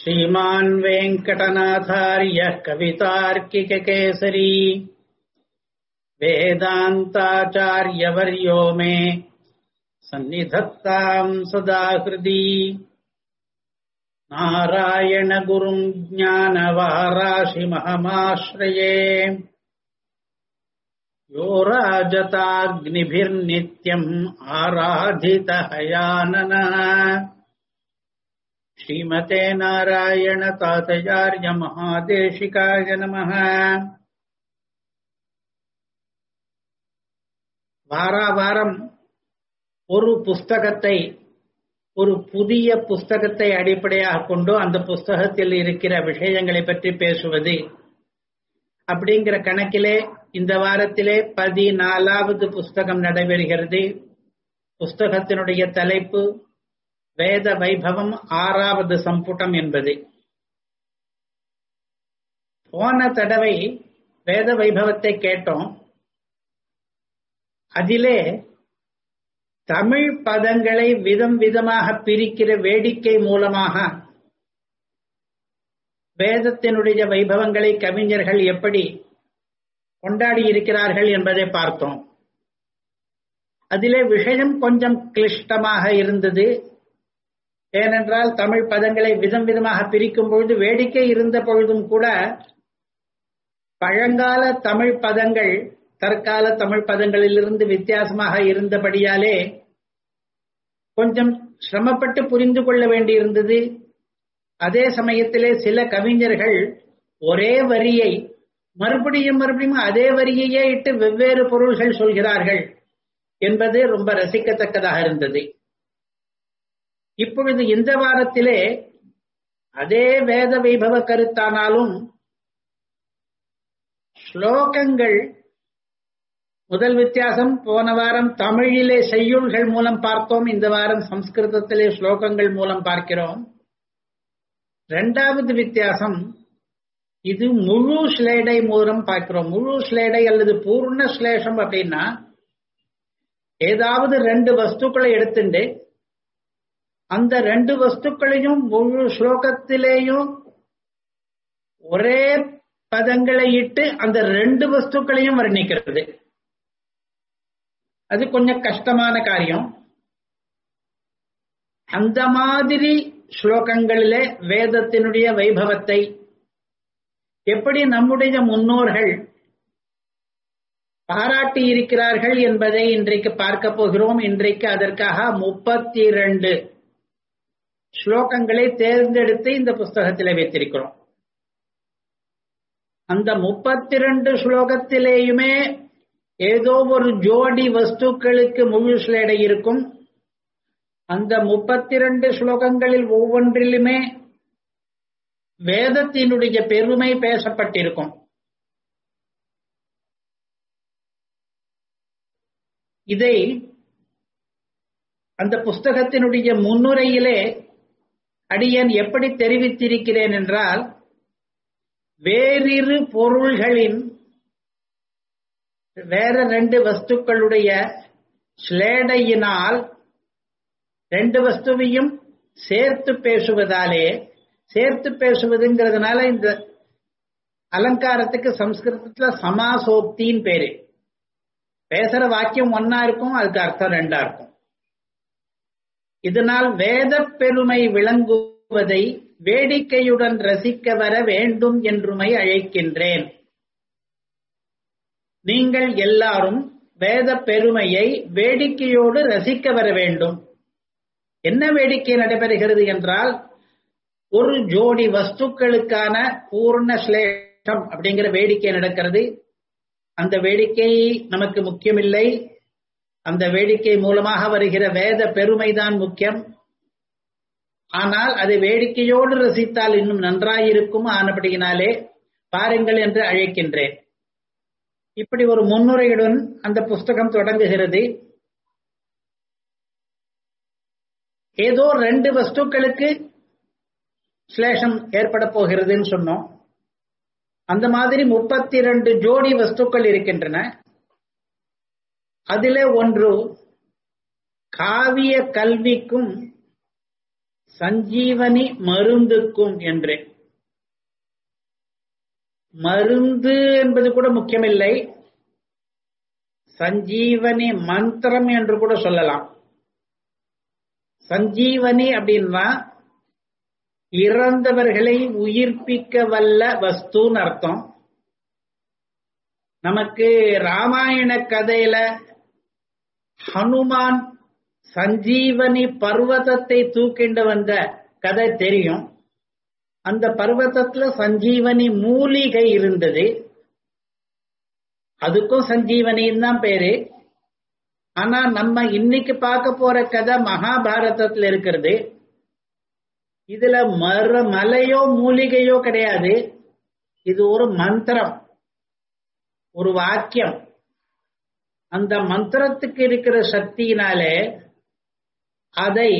श्रीमान् वेङ्कटनाथार्यः कवितार्किककेसरी वेदान्ताचार्यवर्यो मे सन्निधत्ताम् सदा हृदि नारायणगुरुम् ज्ञानवाराशिमहमाश्रये यो राजताग्निभिर्नित्यम् आराधितहयाननः श्रीमते नारायणतातयार्य महादेशिकाय नमः வாரா வாரம் ஒரு புஸ்தகத்தை ஒரு புதிய புஸ்தகத்தை அடிப்படையாக கொண்டு அந்த புஸ்தகத்தில் இருக்கிற விஷயங்களை பற்றி பேசுவது அப்படிங்கிற கணக்கிலே இந்த வாரத்திலே பதினாலாவது புஸ்தகம் நடைபெறுகிறது புஸ்தகத்தினுடைய தலைப்பு வேத வைபவம் ஆறாவது சம்புடம் என்பது போன தடவை வேத வைபவத்தை கேட்டோம் அதிலே தமிழ் பதங்களை விதம் விதமாக பிரிக்கிற வேடிக்கை மூலமாக வேதத்தினுடைய வைபவங்களை கவிஞர்கள் எப்படி கொண்டாடி இருக்கிறார்கள் என்பதை பார்த்தோம் அதிலே விஷயம் கொஞ்சம் கிளிஷ்டமாக இருந்தது ஏனென்றால் தமிழ் பதங்களை விதம் விதமாக பிரிக்கும் பொழுது வேடிக்கை இருந்த பொழுதும் கூட பழங்கால தமிழ் பதங்கள் தற்கால தமிழ் பதங்களிலிருந்து வித்தியாசமாக இருந்தபடியாலே கொஞ்சம் சிரமப்பட்டு புரிந்து கொள்ள வேண்டியிருந்தது அதே சமயத்திலே சில கவிஞர்கள் ஒரே வரியை மறுபடியும் மறுபடியும் அதே வரியையே இட்டு வெவ்வேறு பொருள்கள் சொல்கிறார்கள் என்பது ரொம்ப ரசிக்கத்தக்கதாக இருந்தது இப்பொழுது இந்த வாரத்திலே அதே வேத வைபவ கருத்தானாலும் ஸ்லோகங்கள் முதல் வித்தியாசம் போன வாரம் தமிழிலே செய்யுள்கள் மூலம் பார்த்தோம் இந்த வாரம் சம்ஸ்கிருதத்திலே ஸ்லோகங்கள் மூலம் பார்க்கிறோம் இரண்டாவது வித்தியாசம் இது முழு ஸ்லேடை மூலம் பார்க்கிறோம் முழு ஸ்லேடை அல்லது பூர்ண ஸ்லேஷம் அப்படின்னா ஏதாவது ரெண்டு வஸ்துக்களை எடுத்துட்டு அந்த ரெண்டு வஸ்துக்களையும் முழு ஸ்லோகத்திலேயும் ஒரே பதங்களை இட்டு அந்த ரெண்டு வஸ்துக்களையும் வர்ணிக்கிறது அது கொஞ்சம் கஷ்டமான காரியம் அந்த மாதிரி ஸ்லோகங்களிலே வேதத்தினுடைய வைபவத்தை எப்படி நம்முடைய முன்னோர்கள் பாராட்டி இருக்கிறார்கள் என்பதை இன்றைக்கு பார்க்க போகிறோம் இன்றைக்கு அதற்காக முப்பத்தி இரண்டு ஸ்லோகங்களை தேர்ந்தெடுத்து இந்த புஸ்தகத்திலே வைத்திருக்கிறோம் அந்த முப்பத்தி இரண்டு ஸ்லோகத்திலேயுமே ஏதோ ஒரு ஜோடி வஸ்துக்களுக்கு முழு ஸ்லேடை இருக்கும் அந்த முப்பத்தி இரண்டு ஸ்லோகங்களில் ஒவ்வொன்றிலுமே வேதத்தினுடைய பெருமை பேசப்பட்டிருக்கும் இதை அந்த புஸ்தகத்தினுடைய முன்னுரையிலே அடியன் எப்படி தெரிவித்திருக்கிறேன் என்றால் வேறிரு பொருள்களின் வேற ரெண்டு வஸ்துக்களுடைய ஸ்லேடையினால் ரெண்டு வஸ்துவையும் சேர்த்து பேசுவதாலே சேர்த்து பேசுவதுங்கிறதுனால இந்த அலங்காரத்துக்கு சம்ஸ்கிருதத்துல சமாசோக்தின்னு பேரு பேசுற வாக்கியம் ஒன்னா இருக்கும் அதுக்கு அர்த்தம் ரெண்டா இருக்கும் இதனால் வேத பெருமை விளங்குவதை வேடிக்கையுடன் ரசிக்க வர வேண்டும் என்றுமை அழைக்கின்றேன் நீங்கள் எல்லாரும் வேத பெருமையை வேடிக்கையோடு ரசிக்க வர வேண்டும் என்ன வேடிக்கை நடைபெறுகிறது என்றால் ஒரு ஜோடி வஸ்துக்களுக்கான பூர்ண ஸ்லேஷம் அப்படிங்கிற வேடிக்கை நடக்கிறது அந்த வேடிக்கை நமக்கு முக்கியமில்லை அந்த வேடிக்கை மூலமாக வருகிற வேத பெருமைதான் முக்கியம் ஆனால் அது வேடிக்கையோடு ரசித்தால் இன்னும் நன்றாயிருக்கும் ஆனபடியினாலே பாருங்கள் என்று அழைக்கின்றேன் இப்படி ஒரு முன்னுரையுடன் அந்த புஸ்தகம் தொடங்குகிறது ஏதோ ரெண்டு வஸ்துக்களுக்கு ஸ்லேஷம் ஏற்பட போகிறதுன்னு சொன்னோம் அந்த மாதிரி முப்பத்தி ரெண்டு ஜோடி வஸ்துக்கள் இருக்கின்றன அதிலே ஒன்று காவிய கல்விக்கும் சஞ்சீவனி மருந்துக்கும் என்று மருந்து என்பது கூட முக்கியமில்லை சஞ்சீவனி மந்திரம் என்று கூட சொல்லலாம் சஞ்சீவனி அப்படின்னா இறந்தவர்களை உயிர்ப்பிக்க வல்ல வஸ்துன்னு அர்த்தம் நமக்கு ராமாயண கதையில ஹனுமான் சஞ்சீவனி பர்வதத்தை தூக்கிண்டு வந்த கதை தெரியும் அந்த பர்வதத்துல சஞ்சீவனி மூலிகை இருந்தது அதுக்கும் சஞ்சீவனின்னு தான் பேரு ஆனா நம்ம இன்னைக்கு பார்க்க போற கதை மகாபாரதத்துல இருக்கிறது இதுல மர மலையோ மூலிகையோ கிடையாது இது ஒரு மந்திரம் ஒரு வாக்கியம் அந்த மந்திரத்துக்கு இருக்கிற சக்தியினாலே அதை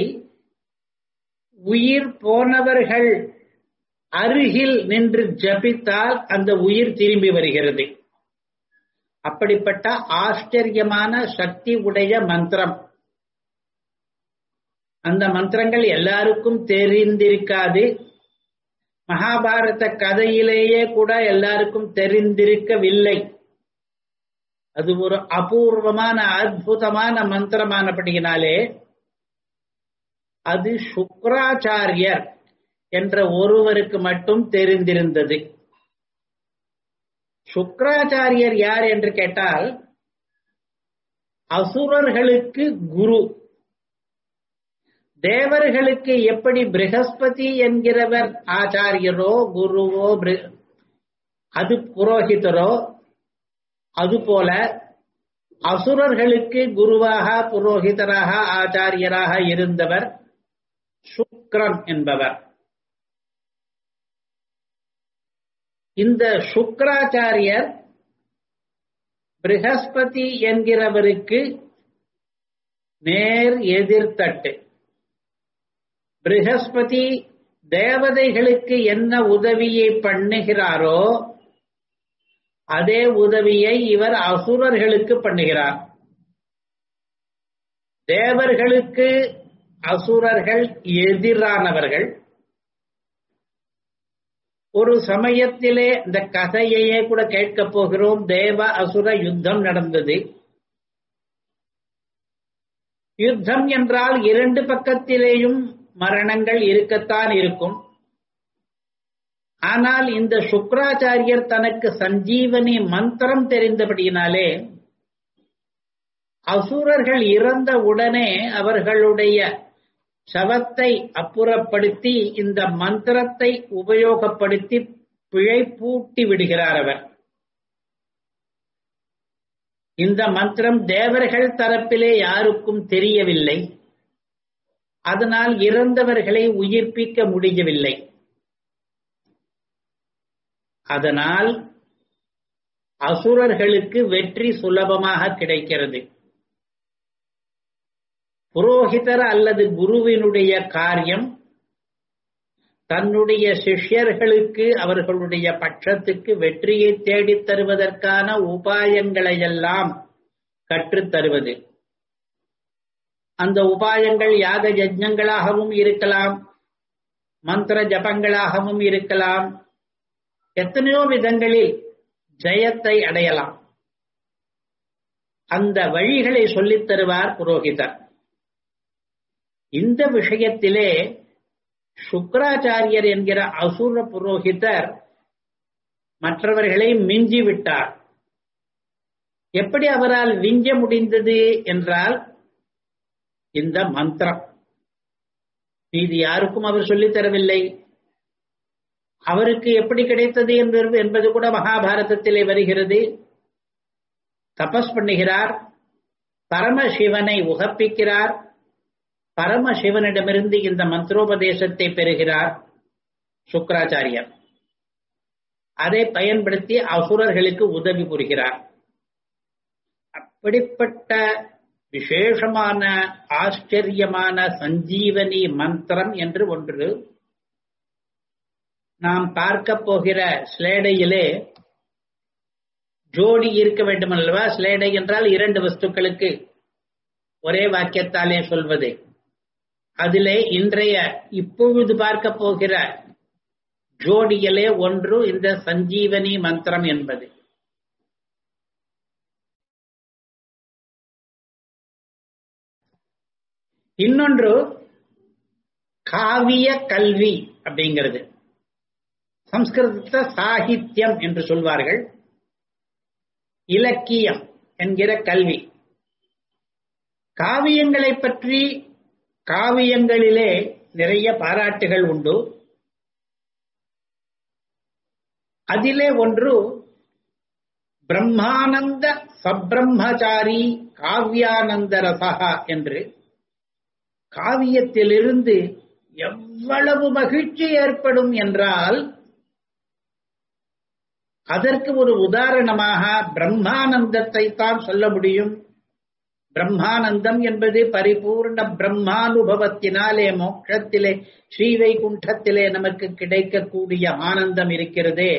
உயிர் போனவர்கள் அருகில் நின்று ஜபித்தால் அந்த உயிர் திரும்பி வருகிறது அப்படிப்பட்ட ஆச்சரியமான சக்தி உடைய மந்திரம் அந்த மந்திரங்கள் எல்லாருக்கும் தெரிந்திருக்காது மகாபாரத கதையிலேயே கூட எல்லாருக்கும் தெரிந்திருக்கவில்லை அது ஒரு அபூர்வமான அற்புதமான மந்திரமானபடியினாலே அது சுக்கராச்சாரியர் என்ற ஒருவருக்கு மட்டும் தெரிந்திருந்தது சுக்கராச்சாரியர் யார் என்று கேட்டால் அசுரர்களுக்கு குரு தேவர்களுக்கு எப்படி பிரகஸ்பதி என்கிறவர் ஆச்சாரியரோ குருவோ அது புரோகிதரோ அதுபோல அசுரர்களுக்கு குருவாக புரோகிதராக ஆச்சாரியராக இருந்தவர் சுக்ரன் என்பவர் இந்த சுக்கராச்சாரியர் பிரகஸ்பதி என்கிறவருக்கு நேர் எதிர்த்தட்டு பிரகஸ்பதி தேவதைகளுக்கு என்ன உதவியை பண்ணுகிறாரோ அதே உதவியை இவர் அசுரர்களுக்கு பண்ணுகிறார் தேவர்களுக்கு அசுரர்கள் எதிரானவர்கள் ஒரு சமயத்திலே இந்த கதையையே கூட கேட்கப் போகிறோம் தேவ அசுர யுத்தம் நடந்தது யுத்தம் என்றால் இரண்டு பக்கத்திலேயும் மரணங்கள் இருக்கத்தான் இருக்கும் ஆனால் இந்த சுக்கராச்சாரியர் தனக்கு சஞ்சீவனி மந்திரம் தெரிந்தபடியினாலே அசுரர்கள் இறந்த உடனே அவர்களுடைய சவத்தை அப்புறப்படுத்தி இந்த மந்திரத்தை உபயோகப்படுத்தி பிழைப்பூட்டி விடுகிறார் அவர் இந்த மந்திரம் தேவர்கள் தரப்பிலே யாருக்கும் தெரியவில்லை அதனால் இறந்தவர்களை உயிர்ப்பிக்க முடியவில்லை அதனால் அசுரர்களுக்கு வெற்றி சுலபமாக கிடைக்கிறது புரோகிதர் அல்லது குருவினுடைய காரியம் தன்னுடைய சிஷ்யர்களுக்கு அவர்களுடைய பட்சத்துக்கு வெற்றியை தேடித் தருவதற்கான உபாயங்களையெல்லாம் கற்றுத் தருவது அந்த உபாயங்கள் யாக யஜ்ஞங்களாகவும் இருக்கலாம் மந்திர ஜபங்களாகவும் இருக்கலாம் எத்தனையோ விதங்களில் ஜெயத்தை அடையலாம் அந்த வழிகளை சொல்லித் தருவார் புரோகிதர் இந்த விஷயத்திலே சுக்கராச்சாரியர் என்கிற அசுர புரோகிதர் மற்றவர்களை மிஞ்சி விட்டார் எப்படி அவரால் விஞ்ச முடிந்தது என்றால் இந்த மந்திரம் இது யாருக்கும் அவர் சொல்லித் தரவில்லை அவருக்கு எப்படி கிடைத்தது என்பது கூட மகாபாரதத்திலே வருகிறது தபஸ் பண்ணுகிறார் பரமசிவனை உகப்பிக்கிறார் பரமசிவனிடமிருந்து இந்த மந்திரோபதேசத்தை பெறுகிறார் சுக்கராச்சாரியர் அதை பயன்படுத்தி அசுரர்களுக்கு உதவி புரிகிறார் அப்படிப்பட்ட விசேஷமான ஆச்சரியமான சஞ்சீவனி மந்திரம் என்று ஒன்று நாம் பார்க்க போகிற ஸ்லேடையிலே ஜோடி இருக்க வேண்டும் அல்லவா ஸ்லேடை என்றால் இரண்டு வஸ்துக்களுக்கு ஒரே வாக்கியத்தாலே சொல்வது அதிலே இன்றைய இப்பொழுது பார்க்க போகிற ஜோடியிலே ஒன்று இந்த சஞ்சீவனி மந்திரம் என்பது இன்னொன்று காவிய கல்வி அப்படிங்கிறது சம்ஸ்கிருதத்தை சாகித்யம் என்று சொல்வார்கள் இலக்கியம் என்கிற கல்வி காவியங்களை பற்றி காவியங்களிலே நிறைய பாராட்டுகள் உண்டு அதிலே ஒன்று பிரம்மானந்த சப்ரம்மச்சாரி காவியானந்த ரசகா என்று காவியத்திலிருந்து எவ்வளவு மகிழ்ச்சி ஏற்படும் என்றால் அதற்கு ஒரு உதாரணமாக பிரம்மானந்தத்தை தான் சொல்ல முடியும் பிரம்மானந்தம் என்பது பரிபூர்ண பிரம்மானுபவத்தினாலே மோட்சத்திலே ஸ்ரீவைகுண்டத்திலே நமக்கு கிடைக்கக்கூடிய ஆனந்தம் இருக்கிறதே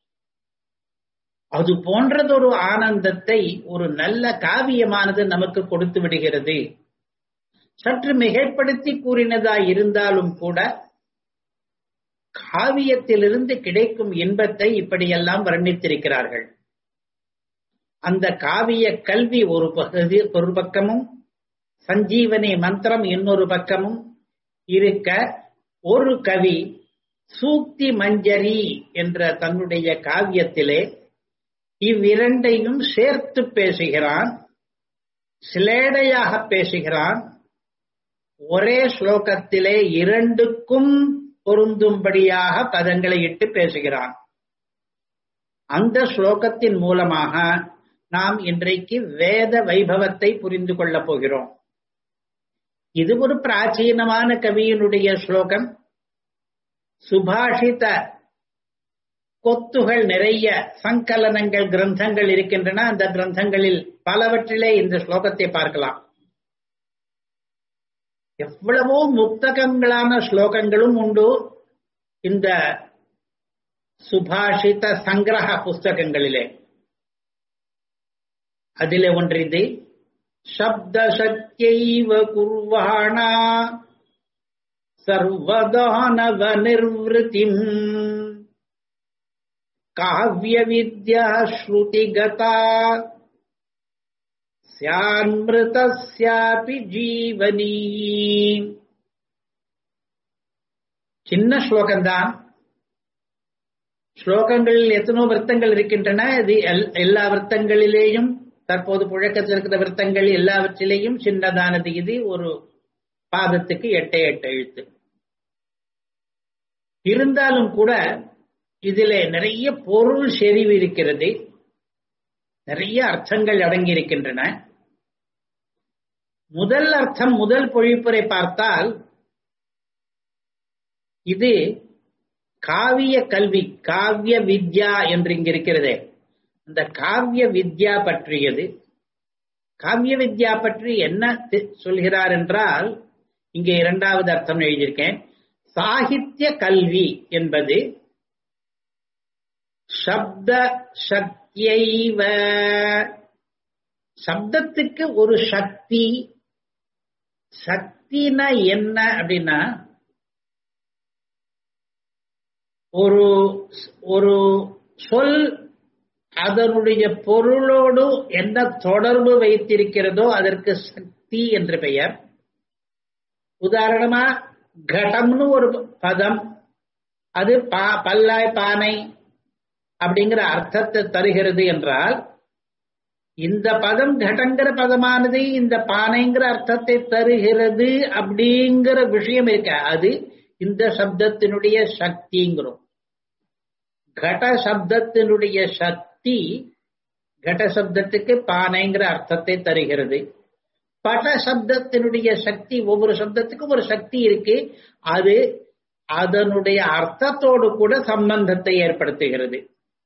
அது போன்றதொரு ஆனந்தத்தை ஒரு நல்ல காவியமானது நமக்கு கொடுத்து விடுகிறது சற்று மிகைப்படுத்தி கூறினதாய் இருந்தாலும் கூட காவியத்திலிருந்து கிடைக்கும் இன்பத்தை இப்படியெல்லாம் வர்ணித்திருக்கிறார்கள் அந்த காவிய கல்வி ஒரு பகுதி ஒரு பக்கமும் சஞ்சீவனி மந்திரம் இன்னொரு பக்கமும் இருக்க ஒரு கவி சூக்தி மஞ்சரி என்ற தன்னுடைய காவியத்திலே இவ்விரண்டையும் சேர்த்து பேசுகிறான் சிலேடையாக பேசுகிறான் ஒரே ஸ்லோகத்திலே இரண்டுக்கும் பொருந்தும்படியாக பதங்களை இட்டு பேசுகிறான் அந்த ஸ்லோகத்தின் மூலமாக நாம் இன்றைக்கு வேத வைபவத்தை புரிந்து கொள்ளப் போகிறோம் இது ஒரு பிராச்சீனமான கவியினுடைய ஸ்லோகம் சுபாஷித கொத்துகள் நிறைய சங்கலனங்கள் கிரந்தங்கள் இருக்கின்றன அந்த கிரந்தங்களில் பலவற்றிலே இந்த ஸ்லோகத்தை பார்க்கலாம் எவ்வளவோ முக்தகங்களான ஸ்லோகங்களும் உண்டு இந்த சுபாஷித சங்கிரக புஸ்தகங்களிலே அதிலே ஒன்று இது சப்த சத்தியைவ குர்வாணா சர்வதானவ நிர்வൃതിம் காவிய வித்யா ஸ்ருதிகதா சியான்மிருதஸ்யாபி ஜீவனி சின்ன ஸ்லோகம்தான் ஸ்லோகங்களில் எத்தனோ விருத்தங்கள் இருக்கின்றன இது எல்லா விருத்தங்களிலேயும் தற்போது புழக்கத்தில் இருக்கிற விருத்தங்கள் எல்லாவற்றிலேயும் சின்னதானது இது ஒரு பாதத்துக்கு எட்டே எட்டு எழுத்து இருந்தாலும் கூட இதிலே நிறைய பொருள் செறிவு இருக்கிறது நிறைய அர்த்தங்கள் அடங்கி இருக்கின்றன முதல் அர்த்தம் முதல் பொழிப்புரை பார்த்தால் இது காவிய கல்வி காவிய வித்யா என்று இங்க இருக்கிறதே அந்த காவிய வித்யா பற்றியது காவிய வித்யா பற்றி என்ன சொல்கிறார் என்றால் இங்கே இரண்டாவது அர்த்தம் எழுதியிருக்கேன் சாகித்ய கல்வி என்பது சப்த சக்தியைவ சப்தத்துக்கு ஒரு சக்தி சக்தினா என்ன அப்படின்னா ஒரு ஒரு சொல் அதனுடைய பொருளோடு என்ன தொடர்பு வைத்திருக்கிறதோ அதற்கு சக்தி என்று பெயர் உதாரணமா கடம்னு ஒரு பதம் அது பா பல்லாய் பானை அப்படிங்கிற அர்த்தத்தை தருகிறது என்றால் இந்த பதம் கடங்கிற பதமானது இந்த பானைங்கிற அர்த்தத்தை தருகிறது அப்படிங்கிற விஷயம் இருக்க அது இந்த சப்தத்தினுடைய சக்திங்கிறோம் கட சப்தத்தினுடைய சக்தி கட சப்தத்துக்கு பானைங்கிற அர்த்தத்தை தருகிறது பட சப்தத்தினுடைய சக்தி ஒவ்வொரு சப்தத்துக்கும் ஒரு சக்தி இருக்கு அது அதனுடைய அர்த்தத்தோடு கூட சம்பந்தத்தை ஏற்படுத்துகிறது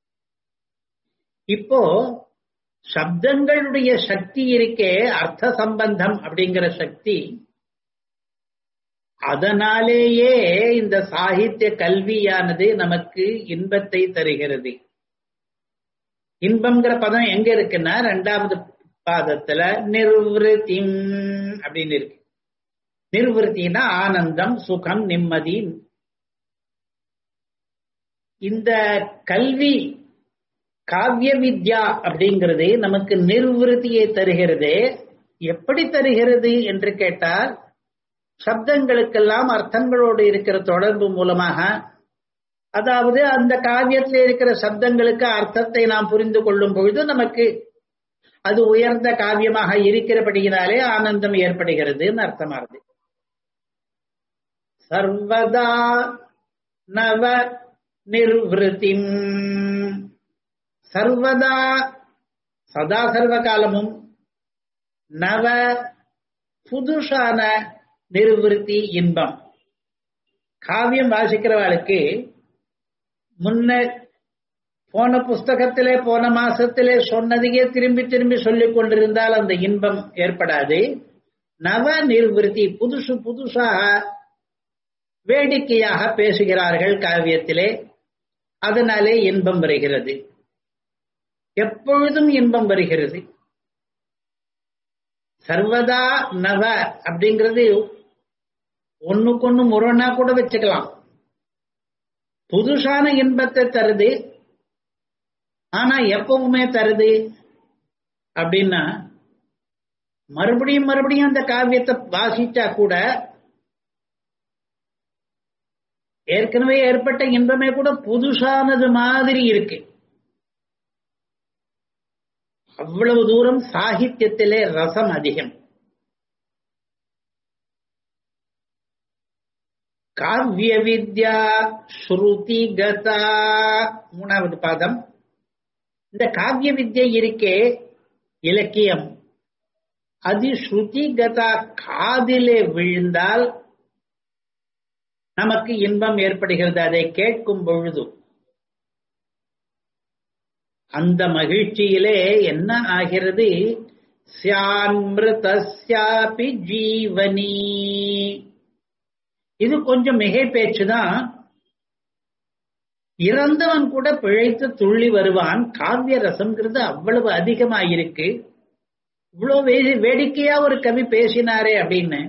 இப்போ சப்தங்களுடைய சக்தி இருக்கே அர்த்த சம்பந்தம் அப்படிங்கிற சக்தி அதனாலேயே இந்த சாகித்ய கல்வியானது நமக்கு இன்பத்தை தருகிறது இன்பம்ங்கிற பதம் எங்க இருக்குன்னா ரெண்டாவது பாதத்துல நிர்வൃതിம் அப்படின்னு இருக்கு நிர்வൃத்தினா ஆனந்தம் சுகம் நிம்மதி இந்த கல்வி காவிய வித்யா அப்படிங்கிறது நமக்கு நிர்வൃத்தியை தருகிறது எப்படி தருகிறது என்று கேட்டால் சப்தங்களுக்கெல்லாம் அர்த்தங்களோடு இருக்கிற தொடர்பு மூலமாக அதாவது அந்த காவியத்தில் இருக்கிற சப்தங்களுக்கு அர்த்தத்தை நாம் புரிந்து கொள்ளும் பொழுது நமக்கு அது உயர்ந்த காவியமாக இருக்கிறபடியினாலே ஆனந்தம் ஏற்படுகிறதுன்னு அர்த்தமாகுது சர்வதா நவ நிர்வൃத்திம் சர்வதா சதா சர்வ காலமும் நவ புதுசான நிர்வൃத்தி இன்பம் காவியம் வாசிக்கிறவளுக்கு முன்ன போன புஸ்தகத்திலே போன மாசத்திலே சொன்னதையே திரும்பி திரும்பி சொல்லிக் கொண்டிருந்தால் அந்த இன்பம் ஏற்படாது நவ நிர்வൃத்தி புதுசு புதுசாக வேடிக்கையாக பேசுகிறார்கள் காவியத்திலே அதனாலே இன்பம் வருகிறது எப்பொழுதும் இன்பம் வருகிறது சர்வதா நவ அப்படிங்கிறது ஒண்ணுக்கொன்னு முரணா கூட வச்சுக்கலாம் புதுசான இன்பத்தை தருது ஆனா எப்பவுமே தருது அப்படின்னா மறுபடியும் மறுபடியும் அந்த காவியத்தை வாசிச்சா கூட ஏற்கனவே ஏற்பட்ட இன்பமே கூட புதுசானது மாதிரி இருக்கு அவ்வளவு தூரம் சாகித்யத்திலே ரசம் அதிகம் காவிய வித்யா ஸ்ருதி கதா மூணாவது பாதம் இந்த காவிய வித்யை இருக்கே இலக்கியம் அது ஸ்ருதி கதா காதிலே விழுந்தால் நமக்கு இன்பம் ஏற்படுகிறது அதை கேட்கும் பொழுது அந்த மகிழ்ச்சியிலே என்ன ஆகிறது சியான்மிருதஸ்யாபி ஜீவனி இது கொஞ்சம் மிகை பேச்சுதான் இறந்தவன் கூட பிழைத்து துள்ளி வருவான் காவிய ரசம்ங்கிறது அவ்வளவு அதிகமாயிருக்கு இவ்வளவு வேடிக்கையா ஒரு கவி பேசினாரே அப்படின்னு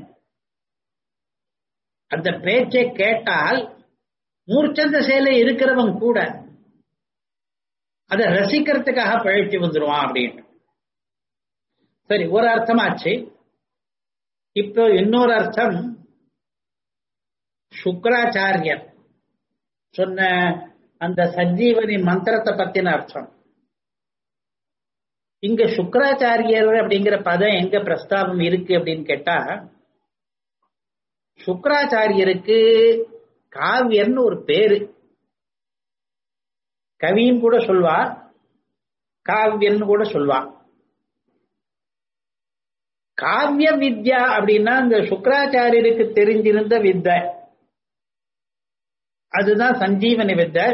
அந்த பேச்சை கேட்டால் மூர்ச்சந்த சேலை இருக்கிறவன் கூட அதை ரசிக்கிறதுக்காக பழச்சி வந்துடுவான் அப்படின்னு சரி ஒரு அர்த்தமாச்சு இப்போ இன்னொரு அர்த்தம் சுக்கராச்சாரியர் சொன்ன அந்த சஞ்சீவனி மந்திரத்தை பத்தின அர்த்தம் இங்க சுக்கராச்சாரியர் அப்படிங்கிற பதம் எங்க பிரஸ்தாபம் இருக்கு அப்படின்னு கேட்டா சுக்கராச்சாரியருக்கு காவியர்னு ஒரு பேரு கவியும் கூட சொல்வா காவியன்னு கூட சொல்வா காவிய வித்யா அப்படின்னா இந்த சுக்கராச்சாரியருக்கு தெரிஞ்சிருந்த வித்தை அதுதான் சஞ்சீவனி வித்தை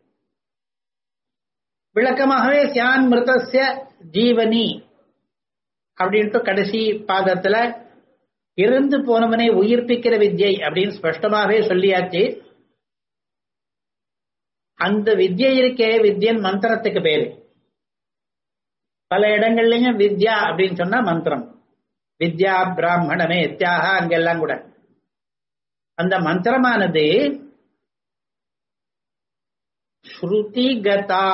விளக்கமாகவே சியான் மிருதஸ்ய ஜீவனி அப்படின்ட்டு கடைசி பாதத்துல இறந்து போனவனை உயிர்ப்பிக்கிற வித்யை அப்படின்னு ஸ்பஷ்டமாகவே சொல்லியாச்சு அந்த வித்யை இருக்கே வித்யன் மந்திரத்துக்கு பேரு பல இடங்கள்லயும் வித்யா அப்படின்னு சொன்னா மந்திரம் வித்யா பிராமணமே தியாக அங்கெல்லாம் கூட அந்த மந்திரமானது ஸ்ருதி கதா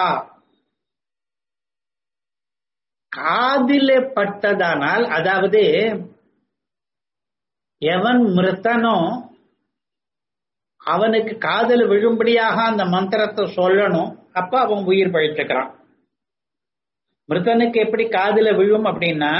காதிலே பட்டதானால் அதாவது எவன் மிருத்தனோ அவனுக்கு காதல் விழும்படியாக அந்த மந்திரத்தை சொல்லணும் அப்ப அவன் உயிர் பழிச்சுக்கிறான் மிருத்தனுக்கு எப்படி காதுல விழும் அப்படின்னா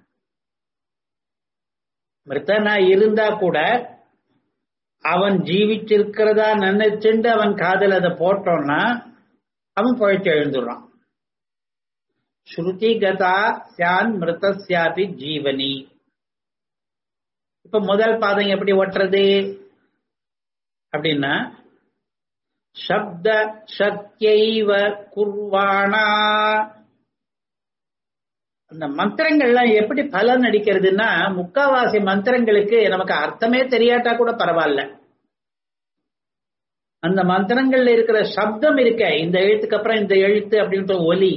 மிருத்தனா இருந்தா கூட அவன் ஜீவிச்சிருக்கிறதா நினைச்சுண்டு அவன் காதல் அதை போட்டோம்னா அவன் பழிச்சு எழுந்துடுறான் ஸ்ருதி கதா சியான் மிருதஸ்யாபி ஜீவனி இப்ப முதல் பாதம் எப்படி ஒட்டுறது அப்படின்னா சப்த சக்தியைவ குர்வாணா அந்த மந்திரங்கள்லாம் எப்படி பலன் அடிக்கிறதுன்னா முக்காவாசி மந்திரங்களுக்கு நமக்கு அர்த்தமே தெரியாட்டா கூட பரவாயில்ல அந்த மந்திரங்கள்ல இருக்கிற சப்தம் இருக்க இந்த எழுத்துக்கு அப்புறம் இந்த எழுத்து அப்படின்ற ஒலி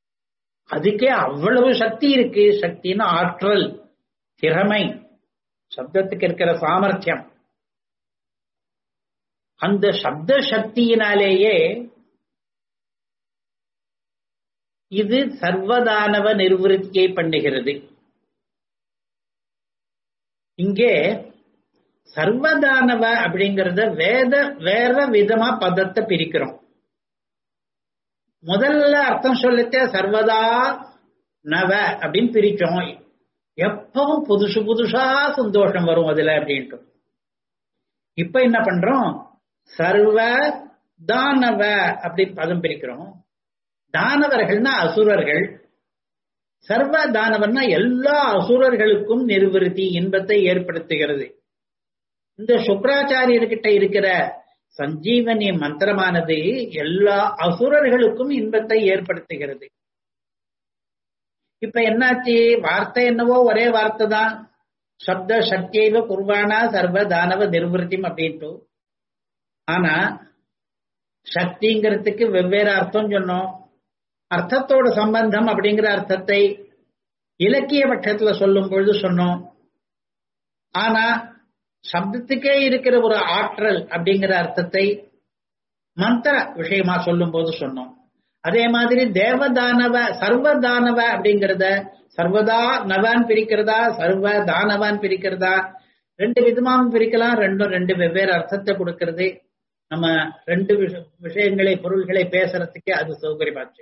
அதுக்கே அவ்வளவு சக்தி இருக்கு சக்தின்னு ஆற்றல் திறமை சப்தத்துக்கு இருக்கிற சாமர்த்தியம் அந்த சப்த சக்தியினாலேயே இது சர்வதானவ நிர்வൃத்தியை பண்ணுகிறது இங்கே சர்வதானவ அப்படிங்கறத வேத வேற விதமா பதத்தை பிரிக்கிறோம் முதல்ல அர்த்தம் சொல்லத்தே சர்வதா நவ அப்படின்னு பிரிச்சோம் எப்பவும் புதுசு புதுசா சந்தோஷம் வரும் அதுல அப்படின்ட்டு இப்ப என்ன பண்றோம் சர்வ தானவ அப்படி பதம் பிரிக்கிறோம் தானவர்கள்னா அசுரர்கள் சர்வ தானவர்னா எல்லா அசுரர்களுக்கும் நிர்வൃத்தி இன்பத்தை ஏற்படுத்துகிறது இந்த சுக்கராச்சாரியர்கிட்ட இருக்கிற சஞ்சீவனி மந்திரமானது எல்லா அசுரர்களுக்கும் இன்பத்தை ஏற்படுத்துகிறது இப்ப என்னாச்சு வார்த்தை என்னவோ ஒரே வார்த்தை தான் சப்த சக்தியைவ குர்வானா சர்வ தானவ நிர்வൃத்திம் அப்படின்ட்டு ஆனா சக்திங்கிறதுக்கு வெவ்வேறு அர்த்தம் சொன்னோம் அர்த்தத்தோட சம்பந்தம் அப்படிங்கிற அர்த்தத்தை இலக்கிய பட்சத்துல சொல்லும் பொழுது சொன்னோம் ஆனா சப்தத்துக்கே இருக்கிற ஒரு ஆற்றல் அப்படிங்கிற அர்த்தத்தை மந்திர விஷயமா சொல்லும் போது சொன்னோம் அதே மாதிரி தேவதானவ சர்வதானவ அப்படிங்கிறத சர்வதா நவான் பிரிக்கிறதா சர்வ தானவான் பிரிக்கிறதா ரெண்டு விதமாவும் பிரிக்கலாம் ரெண்டும் ரெண்டு வெவ்வேறு அர்த்தத்தை கொடுக்கிறது நம்ம ரெண்டு விஷயங்களை பொருள்களை பேசுறதுக்கு அது சௌகரியமாச்சு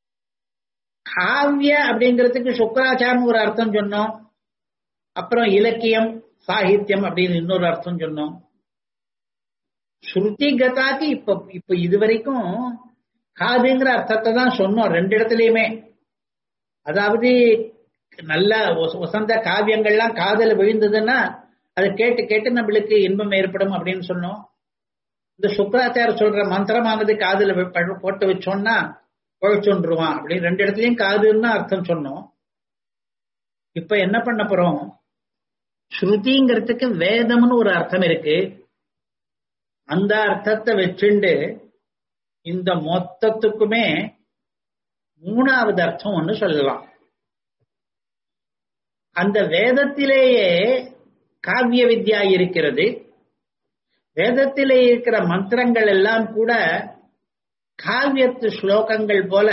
காவிய அப்படிங்கிறதுக்கு சுக்கராச்சாரம் ஒரு அர்த்தம் சொன்னோம் அப்புறம் இலக்கியம் சாகித்யம் அப்படின்னு இன்னொரு அர்த்தம் சொன்னோம் ஸ்ருதி கதாக்கு இப்ப இப்ப இதுவரைக்கும் காதுங்கிற அர்த்தத்தை தான் சொன்னோம் ரெண்டு இடத்துலயுமே அதாவது நல்ல வசந்த காவியங்கள்லாம் காதல விழுந்ததுன்னா அதை கேட்டு கேட்டு நம்மளுக்கு இன்பம் ஏற்படும் அப்படின்னு சொன்னோம் இந்த சுக்கராச்சார சொல்ற மந்திரமானது காதுல போட்டு வச்சோம்னா குழைச்சொன்றுவான் அப்படின்னு ரெண்டு இடத்துலயும் காதுன்னு அர்த்தம் சொன்னோம் இப்ப என்ன பண்ண போறோம் ஸ்ருதிங்கிறதுக்கு வேதம்னு ஒரு அர்த்தம் இருக்கு அந்த அர்த்தத்தை வச்சுண்டு இந்த மொத்தத்துக்குமே மூணாவது அர்த்தம் ஒண்ணு சொல்லலாம் அந்த வேதத்திலேயே காவிய வித்யா இருக்கிறது வேதத்திலே இருக்கிற மந்திரங்கள் எல்லாம் கூட காவியத்து ஸ்லோகங்கள் போல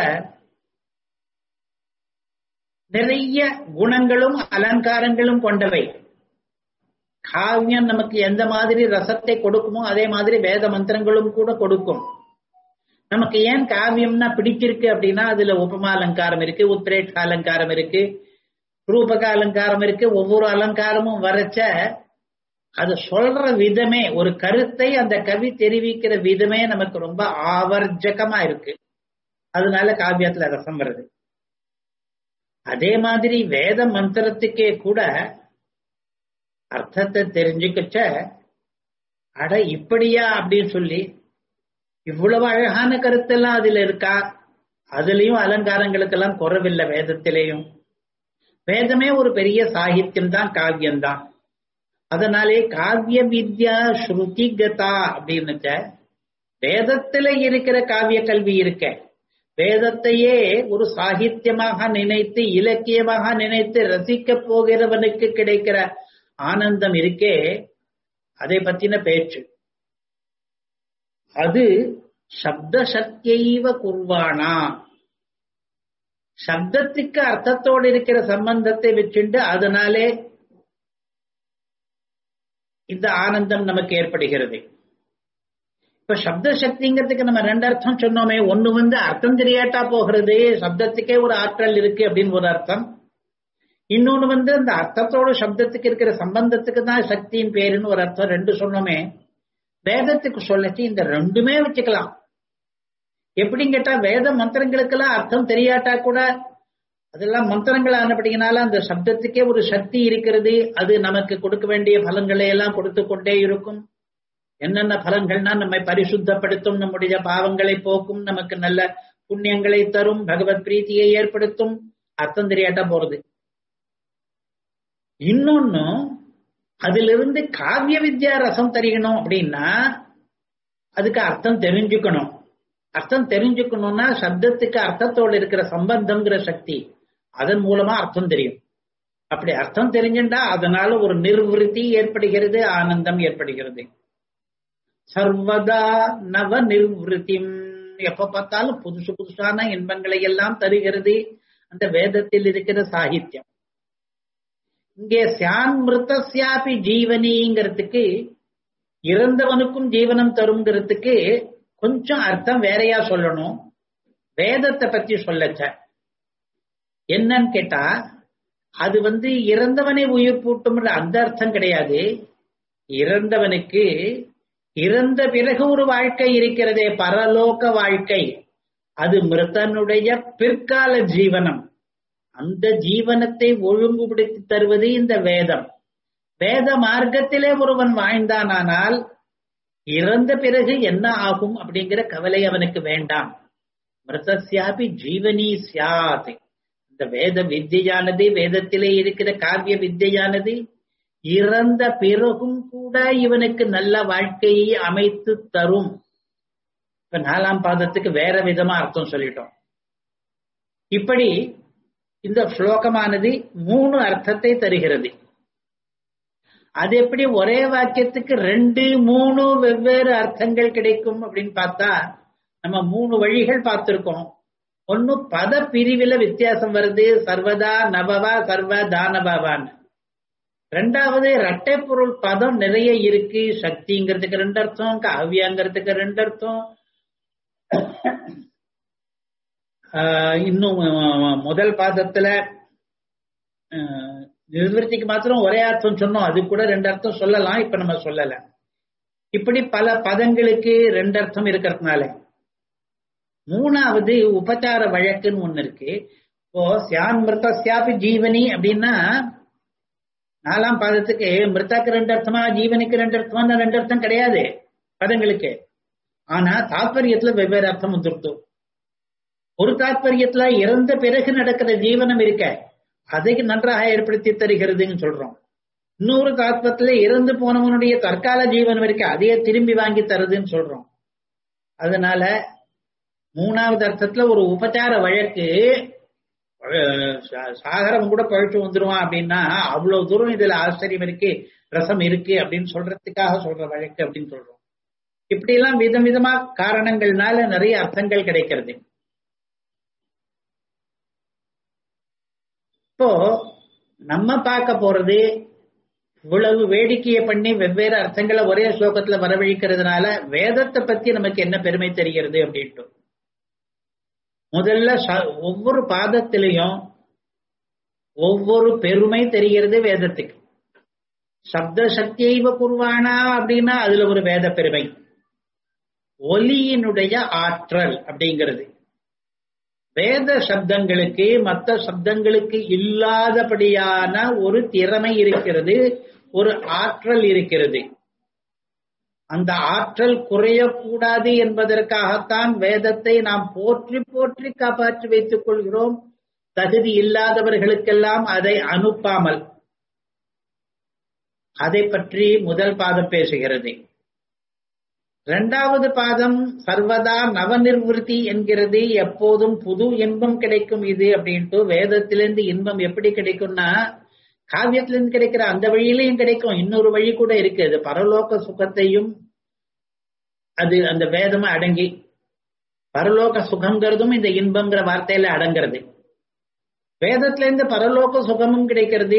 நிறைய குணங்களும் அலங்காரங்களும் கொண்டவை காவியம் நமக்கு எந்த மாதிரி ரசத்தை கொடுக்குமோ அதே மாதிரி வேத மந்திரங்களும் கூட கொடுக்கும் நமக்கு ஏன் காவியம்னா பிடிச்சிருக்கு அப்படின்னா அதுல உபமா அலங்காரம் இருக்கு உத்ரேட்ச அலங்காரம் இருக்கு ரூபக அலங்காரம் இருக்கு ஒவ்வொரு அலங்காரமும் வரைச்ச அது சொல்ற விதமே ஒரு கருத்தை அந்த கவி தெரிவிக்கிற விதமே நமக்கு ரொம்ப ஆவர்ஜகமா இருக்கு அதனால காவியத்துல ரசம் வருது அதே மாதிரி வேத மந்திரத்துக்கே கூட அர்த்தத்தை தெரிஞ்சுக்கச்ச அட இப்படியா அப்படின்னு சொல்லி இவ்வளவு அழகான கருத்தெல்லாம் அதுல இருக்கா அதுலயும் அலங்காரங்களுக்கெல்லாம் குறவில்லை வேதத்திலேயும் வேதமே ஒரு பெரிய சாகித்யம் தான் காவியம் தான் அதனாலே காவிய வித்யா ஸ்ருதி கதா அப்படின்னுச்ச வேதத்துல இருக்கிற காவிய கல்வி இருக்க வேதத்தையே ஒரு சாகித்யமாக நினைத்து இலக்கியமாக நினைத்து ரசிக்க போகிறவனுக்கு கிடைக்கிற ஆனந்தம் இருக்கே அதை பத்தின பேச்சு அது சப்த சக்தியைவ குர்வானா சப்தத்துக்கு அர்த்தத்தோடு இருக்கிற சம்பந்தத்தை வச்சுண்டு அதனாலே இந்த ஆனந்தம் நமக்கு ஏற்படுகிறது இப்ப சப்த சக்திங்கிறதுக்கு நம்ம ரெண்டு அர்த்தம் சொன்னோமே ஒண்ணு வந்து அர்த்தம் தெரியாட்டா போகிறது சப்தத்துக்கே ஒரு ஆற்றல் இருக்கு அப்படின்னு ஒரு அர்த்தம் இன்னொன்னு வந்து அந்த அர்த்தத்தோட சப்தத்துக்கு இருக்கிற சம்பந்தத்துக்கு தான் சக்தியின் பேருன்னு ஒரு அர்த்தம் ரெண்டு சொன்னோமே வேதத்துக்கு சொல்லச்சு இந்த ரெண்டுமே வச்சுக்கலாம் எப்படின்னு கேட்டா வேத மந்திரங்களுக்கெல்லாம் அர்த்தம் தெரியாட்டா கூட அதெல்லாம் மந்திரங்கள் ஆனப்படினால அந்த சப்தத்துக்கே ஒரு சக்தி இருக்கிறது அது நமக்கு கொடுக்க வேண்டிய பலன்களை எல்லாம் கொடுத்து கொண்டே இருக்கும் என்னென்ன பலன்கள்னா நம்மை பரிசுத்தப்படுத்தும் நம்முடைய பாவங்களை போக்கும் நமக்கு நல்ல புண்ணியங்களை தரும் பகவத் பிரீத்தியை ஏற்படுத்தும் அர்த்தம் தெரியாட்டா போறது இன்னொன்னு அதிலிருந்து காவிய வித்யா ரசம் தெரியணும் அப்படின்னா அதுக்கு அர்த்தம் தெரிஞ்சுக்கணும் அர்த்தம் தெரிஞ்சுக்கணும்னா சப்தத்துக்கு அர்த்தத்தோடு இருக்கிற சம்பந்தம்ங்கிற சக்தி அதன் மூலமா அர்த்தம் தெரியும் அப்படி அர்த்தம் தெரிஞ்சுட்டா அதனால ஒரு நிர்வൃத்தி ஏற்படுகிறது ஆனந்தம் ஏற்படுகிறது சர்வதா நவ நிர்வൃத்திம் எப்ப பார்த்தாலும் புதுசு புதுசான இன்பங்களை எல்லாம் தருகிறது அந்த வேதத்தில் இருக்கிற சாகித்யம் இங்கே சியான் மிருத்தசியாபி ஜீவனிங்கிறதுக்கு இறந்தவனுக்கும் ஜீவனம் தருங்கிறதுக்கு கொஞ்சம் அர்த்தம் வேறையா சொல்லணும் வேதத்தை பத்தி சொல்லச்ச என்னன்னு கேட்டா அது வந்து இறந்தவனை உயிர் பூட்டும்ன்ற அந்த அர்த்தம் கிடையாது இறந்தவனுக்கு இறந்த பிறகு ஒரு வாழ்க்கை இருக்கிறதே பரலோக வாழ்க்கை அது மிருத்தனுடைய பிற்கால ஜீவனம் அந்த ஜீவனத்தை ஒழுங்குபடுத்தி தருவது இந்த வேதம் வேத மார்க்கத்திலே ஒருவன் வாழ்ந்தானால் இறந்த பிறகு என்ன ஆகும் அப்படிங்கிற கவலை அவனுக்கு வேண்டாம் மிருதசியாபி ஜீவனி சியாத் இந்த வேத வித்தியானது வேதத்திலே இருக்கிற காவிய வித்தியானது இறந்த பிறகும் கூட இவனுக்கு நல்ல வாழ்க்கையை அமைத்து தரும் இப்ப நாலாம் பாதத்துக்கு வேற விதமா அர்த்தம் சொல்லிட்டோம் இப்படி இந்த ஸ்லோகமானது மூணு அர்த்தத்தை தருகிறது அது எப்படி ஒரே வாக்கியத்துக்கு ரெண்டு மூணு வெவ்வேறு அர்த்தங்கள் கிடைக்கும் அப்படின்னு பார்த்தா நம்ம மூணு வழிகள் பார்த்திருக்கோம் ஒன்னு பத பிரிவில வித்தியாசம் வருது சர்வதா நபவா சர்வ தானபாவான்னு ரெண்டாவது இரட்டை பொருள் பதம் நிறைய இருக்கு சக்திங்கிறதுக்கு ரெண்டு அர்த்தம் காவியாங்கிறதுக்கு ரெண்டு அர்த்தம் இன்னும் முதல் பாதத்துல நிவர்த்திக்கு மாத்திரம் ஒரே அர்த்தம் சொன்னோம் அது கூட ரெண்டு அர்த்தம் சொல்லலாம் இப்ப நம்ம சொல்லல இப்படி பல பதங்களுக்கு ரெண்டு அர்த்தம் இருக்கிறதுனால மூணாவது உபச்சார வழக்குன்னு ஒண்ணு இருக்கு இப்போ சியான் மிருதசியாபி ஜீவனி அப்படின்னா நாலாம் பாதத்துக்கு மிருத்தாக்கு ரெண்டு அர்த்தமா ஜீவனுக்கு ரெண்டு அர்த்தமா ரெண்டு அர்த்தம் கிடையாது பதங்களுக்கு ஆனா தாத்பரியத்துல வெவ்வேறு அர்த்தம் வந்துருத்து ஒரு தாத்பரியத்துல இறந்த பிறகு நடக்கிற ஜீவனம் இருக்க அதை நன்றாக ஏற்படுத்தி தருகிறதுன்னு சொல்றோம் இன்னொரு தாத்பத்துல இறந்து போனவனுடைய தற்கால ஜீவனம் இருக்க அதையே திரும்பி வாங்கி தருதுன்னு சொல்றோம் அதனால மூணாவது அர்த்தத்துல ஒரு உபச்சார வழக்கு சாகரம் கூட பழிச்சு வந்துருவான் அப்படின்னா அவ்வளவு தூரம் இதுல ஆச்சரியம் இருக்கு ரசம் இருக்கு அப்படின்னு சொல்றதுக்காக சொல்ற வழக்கு அப்படின்னு சொல்றோம் இப்படி எல்லாம் விதம் விதமா காரணங்கள்னால நிறைய அர்த்தங்கள் கிடைக்கிறது இப்போ நம்ம பார்க்க போறது இவ்வளவு வேடிக்கையை பண்ணி வெவ்வேறு அர்த்தங்களை ஒரே ஸ்லோகத்துல வரவழிக்கிறதுனால வேதத்தை பத்தி நமக்கு என்ன பெருமை தெரிகிறது அப்படின்ட்டு முதல்ல ஒவ்வொரு பாதத்திலையும் ஒவ்வொரு பெருமை தெரிகிறது வேதத்துக்கு சப்த சக்தியைவ குருவானா அப்படின்னா அதுல ஒரு வேத பெருமை ஒலியினுடைய ஆற்றல் அப்படிங்கிறது வேத சப்தங்களுக்கு மற்ற சப்தங்களுக்கு இல்லாதபடியான ஒரு திறமை இருக்கிறது ஒரு ஆற்றல் இருக்கிறது அந்த ஆற்றல் குறையக்கூடாது என்பதற்காகத்தான் வேதத்தை நாம் போற்றி போற்றி காப்பாற்றி வைத்துக் கொள்கிறோம் தகுதி இல்லாதவர்களுக்கெல்லாம் அதை அனுப்பாமல் அதை பற்றி முதல் பாதம் பேசுகிறது இரண்டாவது பாதம் சர்வதா நவநிர்வൃத்தி என்கிறது எப்போதும் புது இன்பம் கிடைக்கும் இது அப்படின்ட்டு வேதத்திலிருந்து இன்பம் எப்படி கிடைக்கும்னா காவியத்திலிருந்து கிடைக்கிற அந்த வழியிலையும் கிடைக்கும் இன்னொரு வழி கூட இருக்கு அது பரலோக சுகத்தையும் அது அந்த வேதமா அடங்கி பரலோக சுகங்கிறதும் இந்த இன்பங்கிற வார்த்தையில அடங்கிறது வேதத்திலிருந்து பரலோக சுகமும் கிடைக்கிறது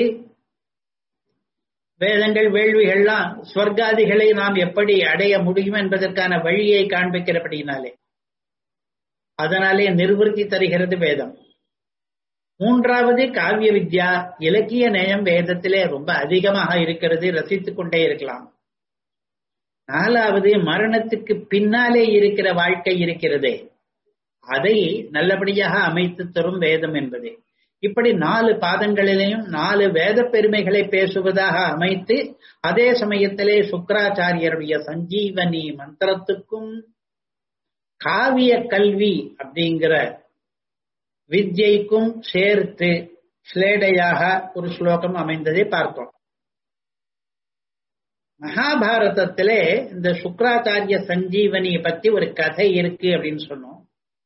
வேதங்கள் வேள்விகள்லாம் ஸ்வர்காதிகளை நாம் எப்படி அடைய முடியும் என்பதற்கான வழியை காண்பிக்கிறபடினாலே அதனாலே நிர்வൃத்தி தருகிறது வேதம் மூன்றாவது காவிய வித்யா இலக்கிய நேயம் வேதத்திலே ரொம்ப அதிகமாக இருக்கிறது ரசித்துக் கொண்டே இருக்கலாம் நாலாவது மரணத்துக்கு பின்னாலே இருக்கிற வாழ்க்கை இருக்கிறதே அதை நல்லபடியாக அமைத்து தரும் வேதம் என்பது இப்படி நாலு பாதங்களிலேயும் நாலு வேத பெருமைகளை பேசுவதாக அமைத்து அதே சமயத்திலே சுக்கராச்சாரியருடைய சஞ்சீவனி மந்திரத்துக்கும் காவிய கல்வி அப்படிங்கிற வித்யைக்கும் சேர்த்து ஸ்லேடையாக ஒரு ஸ்லோகம் அமைந்ததை பார்த்தோம் மகாபாரதத்திலே இந்த சுக்கராச்சாரிய சஞ்சீவனியை பத்தி ஒரு கதை இருக்கு அப்படின்னு சொன்னோம்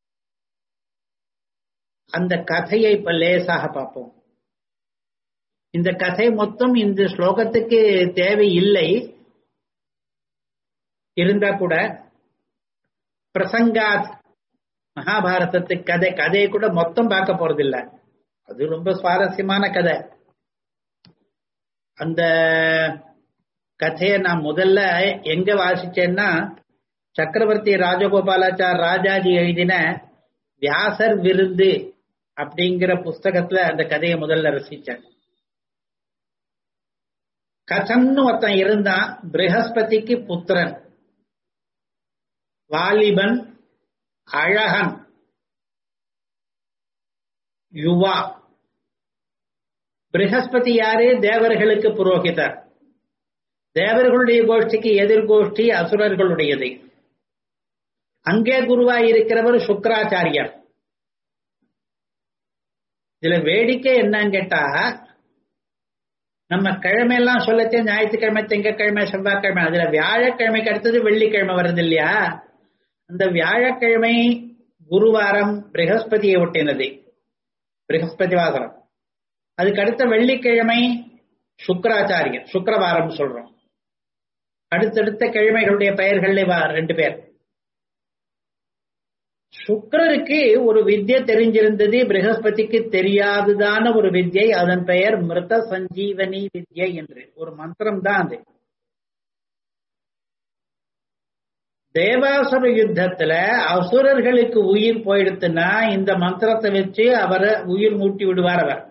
அந்த கதையை இப்ப லேசாக பார்ப்போம் இந்த கதை மொத்தம் இந்த ஸ்லோகத்துக்கு தேவை இல்லை இருந்தா கூட பிரசங்காத் மகாபாரதத்து கதை கதையை கூட மொத்தம் பார்க்க போறதில்ல அது ரொம்ப சுவாரஸ்யமான கதை அந்த கதையை நான் முதல்ல எங்க வாசிச்சேன்னா சக்கரவர்த்தி ராஜகோபாலாச்சார் ராஜாஜி எழுதின வியாசர் விருந்து அப்படிங்கிற புஸ்தகத்துல அந்த கதையை முதல்ல ரசிச்சேன் கசன்னு ஒருத்தன் இருந்தான் பிரகஸ்பதிக்கு புத்திரன் வாலிபன் அழகன் யுவா பிரகஸ்பதி யாரு தேவர்களுக்கு புரோகிதர் தேவர்களுடைய கோஷ்டிக்கு எதிர்கோஷ்டி அசுரர்களுடையது அங்கே குருவாய் இருக்கிறவர் சுக்கராச்சாரியர் இதுல வேடிக்கை என்னன்னு கேட்டா நம்ம கிழமை எல்லாம் சொல்லத்தே ஞாயிற்றுக்கிழமை திங்கக்கிழமை செவ்வாய்க்கிழமை அதுல வியாழக்கிழமைக்கு அடுத்தது வெள்ளிக்கிழமை வருது இல்லையா அந்த வியாழக்கிழமை குருவாரம் பிரகஸ்பதியை ஒட்டினது பிரகஸ்பதி வாசனம் அதுக்கு அடுத்த வெள்ளிக்கிழமை சுக்கராச்சாரியர் சுக்கரவாரம் சொல்றோம் அடுத்தடுத்த கிழமைகளுடைய பெயர்கள்ல ரெண்டு பேர் சுக்கரருக்கு ஒரு வித்யை தெரிஞ்சிருந்தது பிரகஸ்பதிக்கு தெரியாததான ஒரு வித்யை அதன் பெயர் மிருத சஞ்சீவனி வித்யை என்று ஒரு மந்திரம் தான் அது தேவாசுர யுத்தத்துல அசுரர்களுக்கு உயிர் போயிடுத்துன்னா இந்த மந்திரத்தை வச்சு அவரை உயிர் மூட்டி விடுவார் அவர்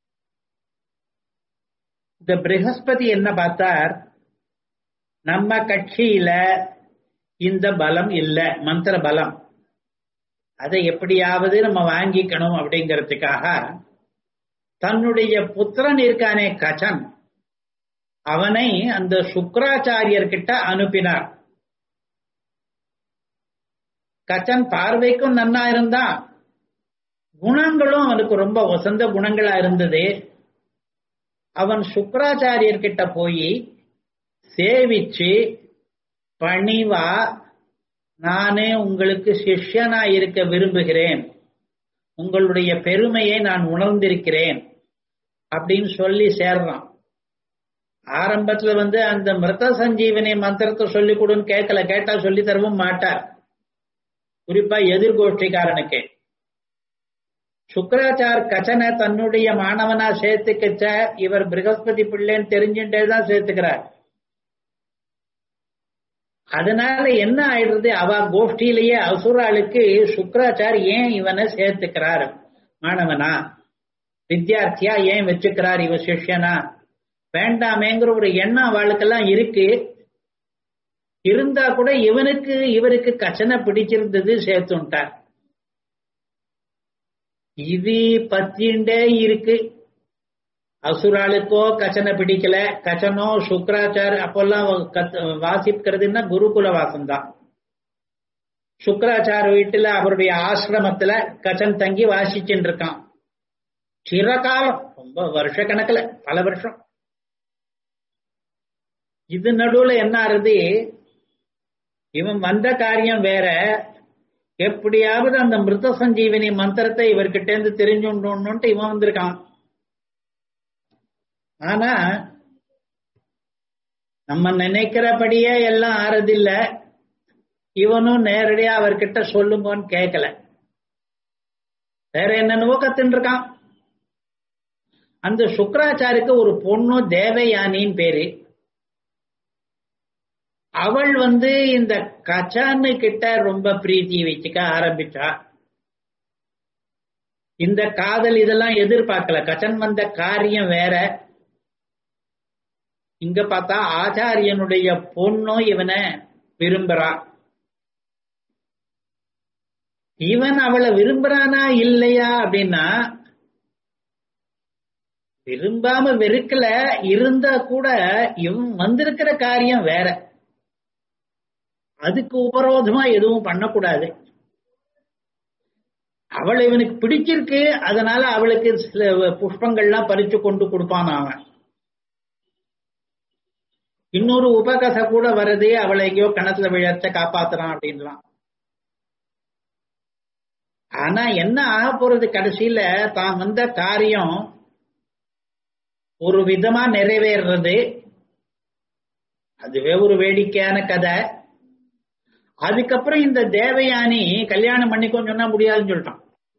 இந்த பிரகஸ்பதி என்ன பார்த்தார் நம்ம கட்சியில இந்த பலம் இல்ல மந்திர பலம் அதை எப்படியாவது நம்ம வாங்கிக்கணும் அப்படிங்கிறதுக்காக தன்னுடைய புத்திரன் இருக்கானே கச்சன் அவனை அந்த சுக்கராச்சாரியர் கிட்ட அனுப்பினார் கச்சன் பார்வைக்கும் நன்னா இருந்தான் குணங்களும் அவனுக்கு ரொம்ப வசந்த குணங்களா இருந்தது அவன் சுக்கராச்சாரியர் கிட்ட போய் சேவிச்சு பணிவா நானே உங்களுக்கு சிஷ்யனா இருக்க விரும்புகிறேன் உங்களுடைய பெருமையை நான் உணர்ந்திருக்கிறேன் அப்படின்னு சொல்லி சேர்றான் ஆரம்பத்துல வந்து அந்த மிருத சஞ்சீவனி மந்திரத்தை சொல்லி கொடுன்னு கேட்கல கேட்டா சொல்லி தரவும் மாட்டார் குறிப்பா எதிர்கோஷ்டிக்காரனுக்கு சுக்கராச்சார் கச்சனை தன்னுடைய மாணவனா சேர்த்துக்கச்ச இவர் பிரகஸ்பதி பிள்ளைன்னு தெரிஞ்சுட்டே தான் சேர்த்துக்கிறார் அதனால என்ன ஆயிடுறது அவ கோஷ்டியிலேயே அசுராளுக்கு சுக்கராச்சார் ஏன் இவனை சேர்த்துக்கிறார் மாணவனா வித்தியார்த்தியா ஏன் வச்சுக்கிறார் இவ சிஷ்யனா வேண்டாமேங்கிற ஒரு எண்ணம் அவளுக்கெல்லாம் இருக்கு இருந்தா கூட இவனுக்கு இவருக்கு கச்சனை பிடிச்சிருந்தது சேர்த்துட்டார் இது பத்திண்டே இருக்கு அசுராளுக்கோ கச்சனை பிடிக்கல கச்சனோ சுக்கராச்சார் அப்பெல்லாம் வாசிக்கிறதுன்னா குருகுல வாசம் தான் சுக்கராச்சார வீட்டுல அவருடைய ஆசிரமத்துல கச்சன் தங்கி வாசிச்சுட்டு இருக்கான் சிறகாலம் ரொம்ப வருஷ கணக்குல பல வருஷம் இது நடுவுல என்ன ஆறுது இவன் வந்த காரியம் வேற எப்படியாவது அந்த மிருத சஞ்சீவனி மந்திரத்தை இவர்கிட்ட இருந்து தெரிஞ்சுட்டோம்னுட்டு இவன் வந்திருக்கான் ஆனா நம்ம நினைக்கிறபடியே எல்லாம் ஆறதில்ல இவனும் நேரடியா அவர்கிட்ட சொல்லுங்கன்னு கேட்கல வேற என்னென்னவோ கத்துன்னு இருக்கான் அந்த சுக்கராச்சாருக்கு ஒரு பொண்ணு தேவயானின்னு பேரு அவள் வந்து இந்த கச்சான்னு கிட்ட ரொம்ப பிரீத்தி வச்சுக்க ஆரம்பிச்சா இந்த காதல் இதெல்லாம் எதிர்பார்க்கல கச்சன் வந்த காரியம் வேற இங்க பார்த்தா ஆச்சாரியனுடைய பொண்ணும் இவனை விரும்புறான் இவன் அவளை விரும்புறானா இல்லையா அப்படின்னா விரும்பாம வெறுக்கல இருந்தா கூட இவன் வந்திருக்கிற காரியம் வேற அதுக்கு உபரோதமா எதுவும் பண்ணக்கூடாது அவள் இவனுக்கு பிடிச்சிருக்கு அதனால அவளுக்கு சில புஷ்பங்கள்லாம் பறிச்சு கொண்டு கொடுப்பான் அவன் இன்னொரு உபகதை கூட வருது அவளை எங்கேயோ கணத்துல விழச்ச காப்பாத்துறான் அப்படின்லாம் ஆனா என்ன ஆக போறது கடைசியில தான் வந்த காரியம் ஒரு விதமா நிறைவேறது அதுவே ஒரு வேடிக்கையான கதை அதுக்கப்புறம் இந்த தேவயானி கல்யாணம் பண்ணிக்கோன்னு சொன்னா முடியாதுன்னு சொல்லிட்டான்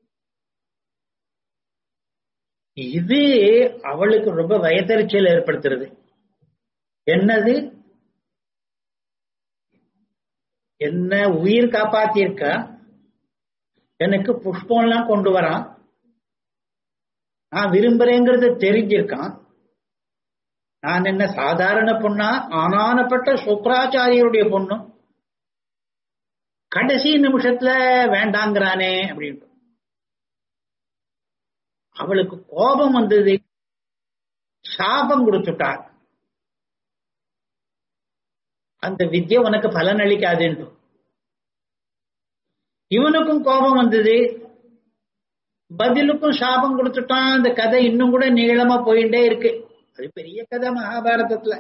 இது அவளுக்கு ரொம்ப வயதறிச்சல் ஏற்படுத்துறது என்னது என்ன உயிர் காப்பாத்தியிருக்க எனக்கு புஷ்பம்லாம் கொண்டு வரான் நான் விரும்புறேங்கிறது தெரிஞ்சிருக்கான் நான் என்ன சாதாரண பொண்ணா ஆனானப்பட்ட சுக்கராச்சாரியருடைய பொண்ணு கடைசி நிமிஷத்துல வேண்டாங்கிறானே அப்படின்ட்டு அவளுக்கு கோபம் வந்தது சாபம் கொடுத்துட்டார் அந்த வித்யை உனக்கு பலன் அளிக்காதுன்னு இவனுக்கும் கோபம் வந்தது பதிலுக்கும் சாபம் கொடுத்துட்டான் அந்த கதை இன்னும் கூட நீளமா போயிட்டே இருக்கு அது பெரிய கதை மகாபாரதத்துல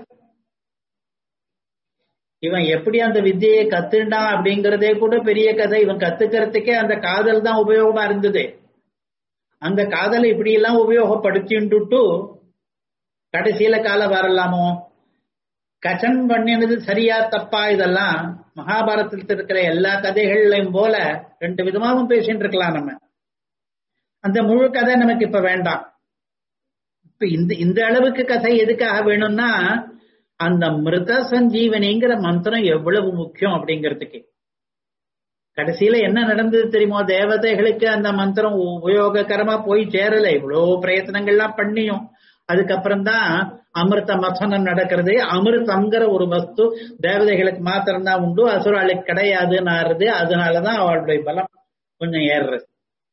இவன் எப்படி அந்த வித்தியை கத்துண்டான் அப்படிங்கறதே கூட பெரிய கதை இவன் கத்துக்கிறதுக்கே அந்த காதல் தான் உபயோகமா இருந்தது அந்த காதலை இப்படி எல்லாம் உபயோகப்படுத்திட்டு கடைசியில கால வரலாமோ கச்சன் பண்ணினது சரியா தப்பா இதெல்லாம் மகாபாரதத்தில் இருக்கிற எல்லா கதைகள்லையும் போல ரெண்டு விதமாகவும் பேசிட்டு இருக்கலாம் நம்ம அந்த முழு கதை நமக்கு இப்ப வேண்டாம் இப்ப இந்த இந்த அளவுக்கு கதை எதுக்காக வேணும்னா அந்த மிருத சஞ்சீவனிங்கிற மந்திரம் எவ்வளவு முக்கியம் அப்படிங்கிறதுக்கு கடைசியில என்ன நடந்தது தெரியுமோ தேவதைகளுக்கு அந்த மந்திரம் உபயோககரமா போய் சேரல இவ்வளவு பிரயத்தனங்கள்லாம் பண்ணியும் அதுக்கப்புறம் தான் அமிர்த மசனம் நடக்கிறது அமிர்தங்கிற ஒரு வஸ்து தேவதைகளுக்கு மாத்திரம்தான் உண்டு அசுராளுக்கு கிடையாதுன்னு அதனாலதான் அவளுடைய பலம் கொஞ்சம் ஏறுறது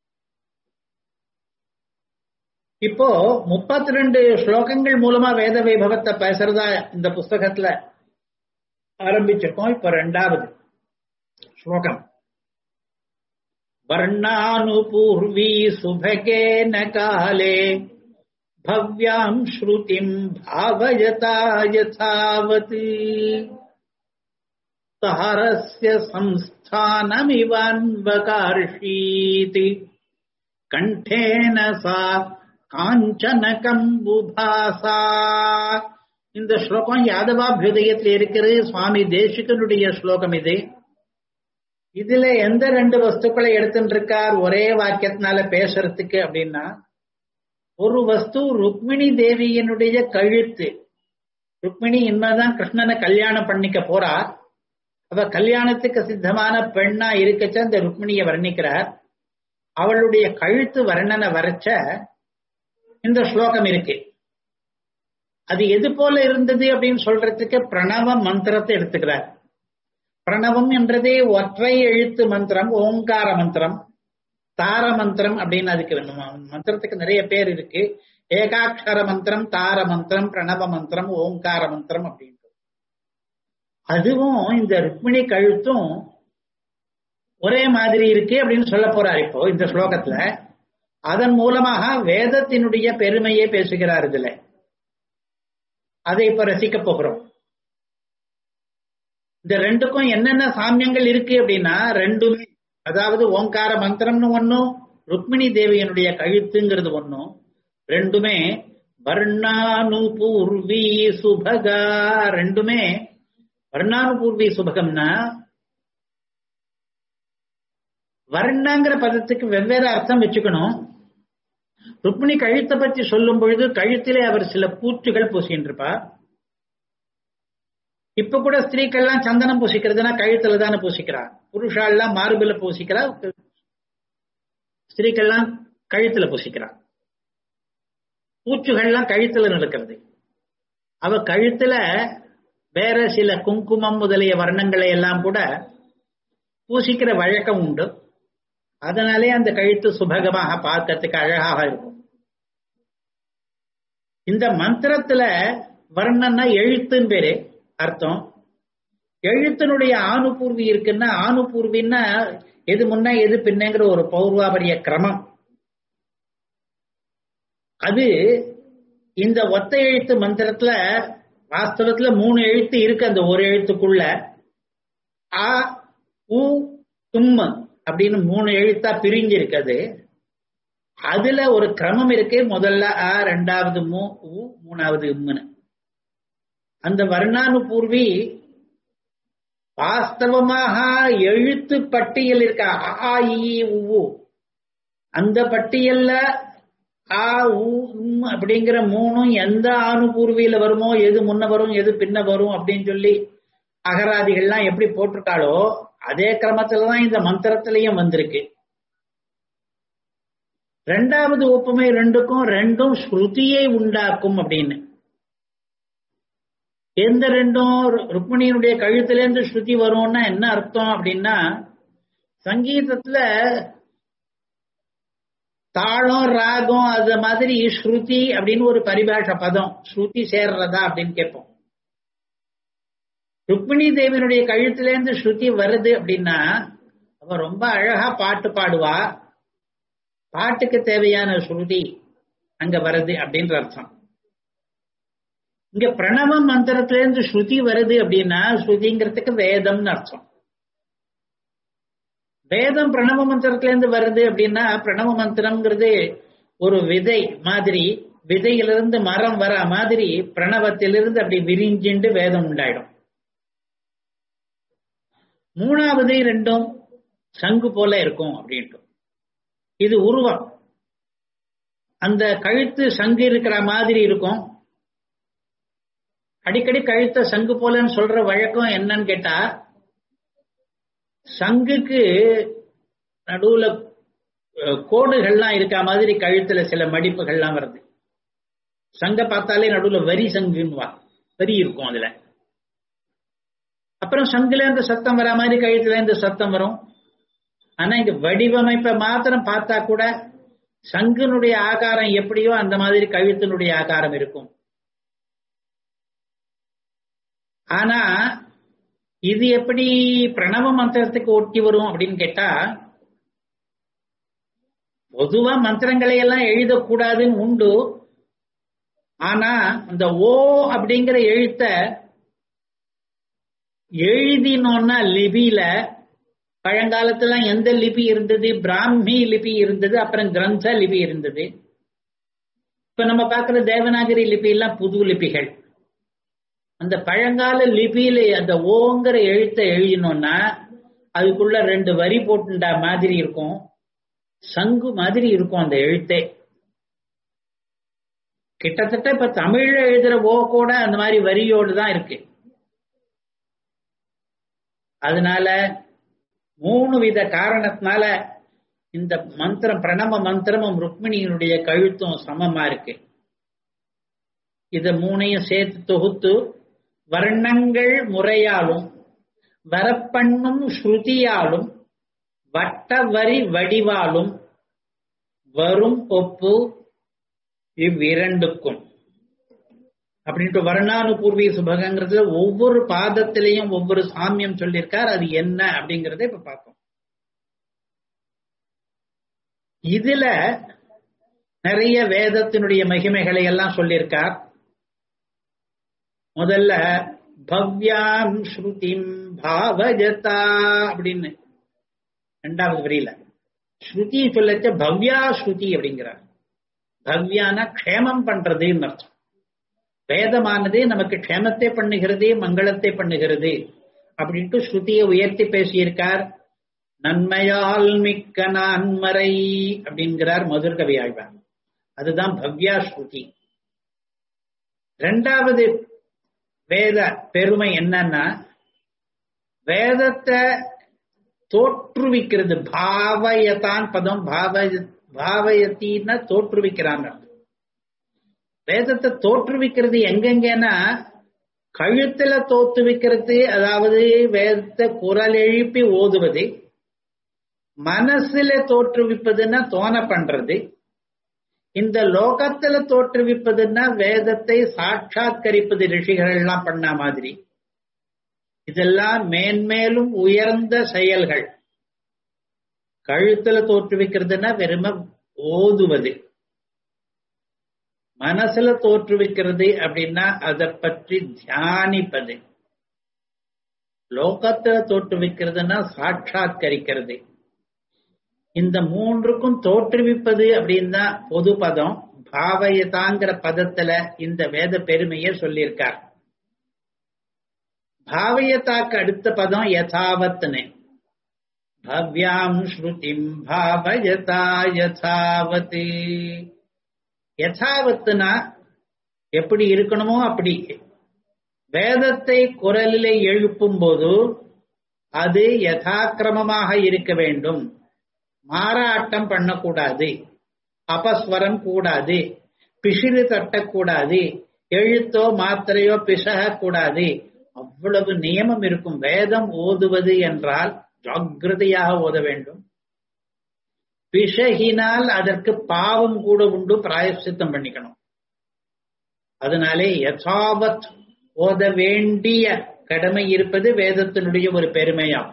இப்போ முப்பத்தி ரெண்டு ஸ்லோகங்கள் மூலமா வேத வைபவத்தை பேசுறதா இந்த புஸ்தகத்துல ஆரம்பிச்சிருக்கோம் இப்ப ரெண்டாவது ஸ்லோகம் வர்ணானுபூர்வி சுபகேன காலே भव्याम् श्रुतिम् भावयता यथावत् तारस्य संस्थानमिवान्वकार्षीति कण्ठेन सा காஞ்சனகம்புபாசா இந்த ஸ்லோகம் யாதவாபியுதயத்தில் இருக்கிறது சுவாமி தேசிகனுடைய ஸ்லோகம் இது இதுல எந்த ரெண்டு வஸ்துக்களை எடுத்துட்டு இருக்கார் ஒரே வாக்கியத்தினால பேசுறதுக்கு அப்படின்னா ஒரு வஸ்து ருக்மிணி தேவியினுடைய கழுத்து ருக்மிணி இனிமேதான் கிருஷ்ணனை கல்யாணம் பண்ணிக்க போறா அவ கல்யாணத்துக்கு சித்தமான பெண்ணா இருக்கச்ச அந்த ருக்மிணியை வர்ணிக்கிறார் அவளுடைய கழுத்து வர்ணனை வரைச்ச இந்த ஸ்லோகம் இருக்கு அது எது போல இருந்தது அப்படின்னு சொல்றதுக்கு பிரணவ மந்திரத்தை எடுத்துக்கிறார் பிரணவம் என்றதே ஒற்றை எழுத்து மந்திரம் ஓங்கார மந்திரம் தார மந்திரம் அப்படின்னு அதுக்கு மந்திரத்துக்கு நிறைய பேர் இருக்கு ஏகாட்சர மந்திரம் தார மந்திரம் பிரணவ மந்திரம் ஓங்கார மந்திரம் அப்படின்ட்டு அதுவும் இந்த ருக்மிணி கழுத்தும் ஒரே மாதிரி இருக்கு அப்படின்னு சொல்ல போறார் இப்போ இந்த ஸ்லோகத்துல அதன் மூலமாக வேதத்தினுடைய பெருமையை பேசுகிறார் இதுல அதை இப்ப ரசிக்க போகிறோம் இந்த ரெண்டுக்கும் என்னென்ன சாமியங்கள் இருக்கு அப்படின்னா ரெண்டுமே அதாவது ஓங்கார மந்திரம்னு ஒன்னும் ருக்மிணி தேவியனுடைய கழுத்துங்கிறது ஒன்னும் ரெண்டுமே வர்ணானுபூர்வி சுபகா ரெண்டுமே வர்ணானுபூர்வி சுபகம்னா வர்ணங்கிற பதத்துக்கு வெவ்வேறு அர்த்தம் வச்சுக்கணும் ருக்மிணி கழுத்தை பற்றி சொல்லும் பொழுது கழுத்திலே அவர் சில பூச்சுகள் பூசின்னு இருப்பா இப்ப கூட ஸ்திரீக்கள்லாம் சந்தனம் பூசிக்கிறதுனா கழுத்துல தானே பூசிக்கிறா புருஷாலாம் மார்பில பூசிக்கிறா ஸ்திரீக்கள்லாம் கழுத்துல பூசிக்கிறா பூச்சுகள்லாம் கழுத்துல நடக்கிறது அவ கழுத்துல வேற சில குங்குமம் முதலிய வர்ணங்களை எல்லாம் கூட பூசிக்கிற வழக்கம் உண்டு அதனாலே அந்த கழுத்து சுபகமாக பார்க்கறதுக்கு அழகாக இருக்கும் இந்த மந்திரத்துல வர்ணன்னா எழுத்துன்னு பேரு அர்த்தம் எழுத்தினுடைய ஆணுபூர்வி இருக்குன்னா ஆணுபூர்வின்னா எது முன்ன எது பின்னங்கிற ஒரு பௌர்வாபரிய கிரமம் அது இந்த ஒத்த எழுத்து மந்திரத்துல வாஸ்தவத்துல மூணு எழுத்து இருக்கு அந்த ஒரு எழுத்துக்குள்ள ஆ உ தும்ம அப்படின்னு மூணு எழுத்தா பிரிஞ்சு இருக்குது அதுல ஒரு கிரமம் இருக்கு முதல்ல அ ரெண்டாவது மூ உ மூணாவது இம்முன்னு அந்த வர்ணானுபூர்வி வாஸ்தவமாக எழுத்து பட்டியல் இருக்க ஆ இ உ அந்த பட்டியல்ல ஆ உ உம் அப்படிங்கிற மூணும் எந்த ஆணுபூர்வியில வருமோ எது முன்ன வரும் எது பின்ன வரும் அப்படின்னு சொல்லி அகராதிகள்லாம் எப்படி போட்டிருக்காளோ அதே கிரமத்துல தான் இந்த மந்திரத்திலையும் வந்திருக்கு ரெண்டாவது ஒப்புமை ரெண்டுக்கும் ரெண்டும் ஸ்ருதியை உண்டாக்கும் அப்படின்னு எந்த ரெண்டும் ருக்மிணியினுடைய கழுத்திலேருந்து ஸ்ருதி வரும்னா என்ன அர்த்தம் அப்படின்னா சங்கீதத்துல தாளம் ராகம் அது மாதிரி ஸ்ருதி அப்படின்னு ஒரு பரிபாஷ பதம் ஸ்ருதி சேர்றதா அப்படின்னு கேட்போம் ருக்மிணி தேவியினுடைய கழுத்திலேருந்து ஸ்ருதி வருது அப்படின்னா அவ ரொம்ப அழகா பாட்டு பாடுவா பாட்டுக்கு தேவையான ஸ்ருதி அங்க வருது அப்படின்ற அர்த்தம் இங்க பிரணவ மந்திரத்திலேருந்து ஸ்ருதி வருது அப்படின்னா ஸ்ருதிங்கிறதுக்கு வேதம்னு அர்த்தம் வேதம் பிரணவ மந்திரத்திலேருந்து வருது அப்படின்னா பிரணவ மந்திரம்ங்கிறது ஒரு விதை மாதிரி விதையிலிருந்து மரம் வர மாதிரி பிரணவத்திலிருந்து அப்படி விரிஞ்சிண்டு வேதம் உண்டாயிடும் மூணாவது ரெண்டும் சங்கு போல இருக்கும் அப்படின்ட்டு இது உருவம் அந்த கழுத்து சங்கு இருக்கிற மாதிரி இருக்கும் அடிக்கடி கழுத்த சங்கு போலன்னு சொல்ற வழக்கம் என்னன்னு கேட்டா சங்குக்கு நடுவுல கோடுகள்லாம் இருக்க மாதிரி கழுத்துல சில மடிப்புகள்லாம் வருது சங்க பார்த்தாலே நடுவுல வரி சங்குன்னு வரி இருக்கும் அதுல அப்புறம் சங்குல இருந்து சத்தம் வரா மாதிரி கழுத்துல இருந்து சத்தம் வரும் ஆனா இங்க வடிவமைப்பை மாத்திரம் பார்த்தா கூட சங்குனுடைய ஆகாரம் எப்படியோ அந்த மாதிரி கழுத்தினுடைய ஆகாரம் இருக்கும் ஆனா இது எப்படி பிரணவ மந்திரத்துக்கு ஒட்டி வரும் அப்படின்னு கேட்டா பொதுவா மந்திரங்களை எல்லாம் எழுதக்கூடாதுன்னு உண்டு ஆனா அந்த ஓ அப்படிங்கிற எழுத்த எழுதினோன்னா லிபியில பழங்காலத்துல எந்த லிபி இருந்தது பிராமி லிபி இருந்தது அப்புறம் கிரந்த லிபி இருந்தது இப்ப நம்ம பார்க்கிற தேவநாகரி லிபி எல்லாம் புது லிபிகள் அந்த பழங்கால லிபியில அந்த ஓங்கிற எழுத்தை எழுதினோம்னா அதுக்குள்ள ரெண்டு வரி போட்டுண்டா மாதிரி இருக்கும் சங்கு மாதிரி இருக்கும் அந்த எழுத்தே கிட்டத்தட்ட இப்ப தமிழ்ல எழுதுற ஓ கூட அந்த மாதிரி வரியோடு தான் இருக்கு அதனால மூணு வித காரணத்தினால இந்த மந்திரம் பிரணவ மந்திரமும் ருக்மிணியினுடைய கழுத்தும் சமமா இருக்கு இத மூணையும் சேர்த்து தொகுத்து வர்ணங்கள் முறையாலும் வரப்பண்ணும் ஸ்ருதியாலும் வட்ட வரி வடிவாலும் வரும் ஒப்பு இவ்விரண்டுக்கும் அப்படின்ட்டு வர்ணானுபூர்வி சுபகங்கிறதுல ஒவ்வொரு பாதத்திலையும் ஒவ்வொரு சாமியம் சொல்லியிருக்கார் அது என்ன அப்படிங்கறத இப்ப பார்ப்போம் இதுல நிறைய வேதத்தினுடைய மகிமைகளை எல்லாம் சொல்லியிருக்கார் முதல்ல பவ்யாம் ஸ்ருதிம் பாவஜதா அப்படின்னு ரெண்டாவது வரியில ஸ்ருதி சொல்லச்ச பவ்யா ஸ்ருதி அப்படிங்கிறார் பவ்யான க்ஷேமம் பண்றதுன்னு அர்த்தம் வேதமானது நமக்கு க்ஷேமத்தை பண்ணுகிறது மங்களத்தை பண்ணுகிறது அப்படின்ட்டு ஸ்ருதியை உயர்த்தி பேசியிருக்கார் நன்மையால் மிக்க நான்மறை அப்படிங்கிறார் மதுர் கவி ஆழ்வார் அதுதான் பவ்யா ஸ்ருதி ரெண்டாவது வேத பெருமை என்னன்னா வேதத்தை தோற்றுவிக்கிறது பாவயத்தான் பதம் பாவய பாவயத்தின்னா தோற்றுவிக்கிறாங்க வேதத்தை தோற்றுவிக்கிறது எங்கெங்கன்னா கழுத்துல தோற்றுவிக்கிறது அதாவது வேதத்தை குரல் எழுப்பி ஓதுவது மனசுல தோற்றுவிப்பதுன்னா தோண பண்றது இந்த லோகத்துல தோற்றுவிப்பதுன்னா வேதத்தை சாட்சாத்கரிப்பது ரிஷிகள் எல்லாம் பண்ண மாதிரி இதெல்லாம் மேன்மேலும் உயர்ந்த செயல்கள் கழுத்துல தோற்றுவிக்கிறதுனா வெறும ஓதுவது மனசுல தோற்றுவிக்கிறது அப்படின்னா அதை பற்றி தியானிப்பது லோகத்துல தோற்றுவிக்கிறதுனா சாட்சாத்கரிக்கிறது இந்த மூன்றுக்கும் தோற்றுவிப்பது அப்படின்னு தான் பொது பதம் பாவயதாங்கிற பதத்துல இந்த வேத பெருமையை சொல்லியிருக்கார் பாவயதாக்கு அடுத்த பதம் யதாவத்னு பவ்யாம் ஸ்ருதிம் பாவயதா யதாவத் யதாவத்னா எப்படி இருக்கணுமோ அப்படி வேதத்தை குரலிலே எழுப்பும் போது அது யதாக்கிரமமாக இருக்க வேண்டும் மாறாட்டம் பண்ணக்கூடாது அபஸ்வரம் கூடாது பிசிறு தட்டக்கூடாது எழுத்தோ மாத்திரையோ பிசக கூடாது அவ்வளவு நியமம் இருக்கும் வேதம் ஓதுவது என்றால் ஜாகிரதையாக ஓத வேண்டும் பிசகினால் அதற்கு பாவம் கூட உண்டு பிராயசித்தம் பண்ணிக்கணும் அதனாலே யதாவத் ஓத வேண்டிய கடமை இருப்பது வேதத்தினுடைய ஒரு பெருமையாகும்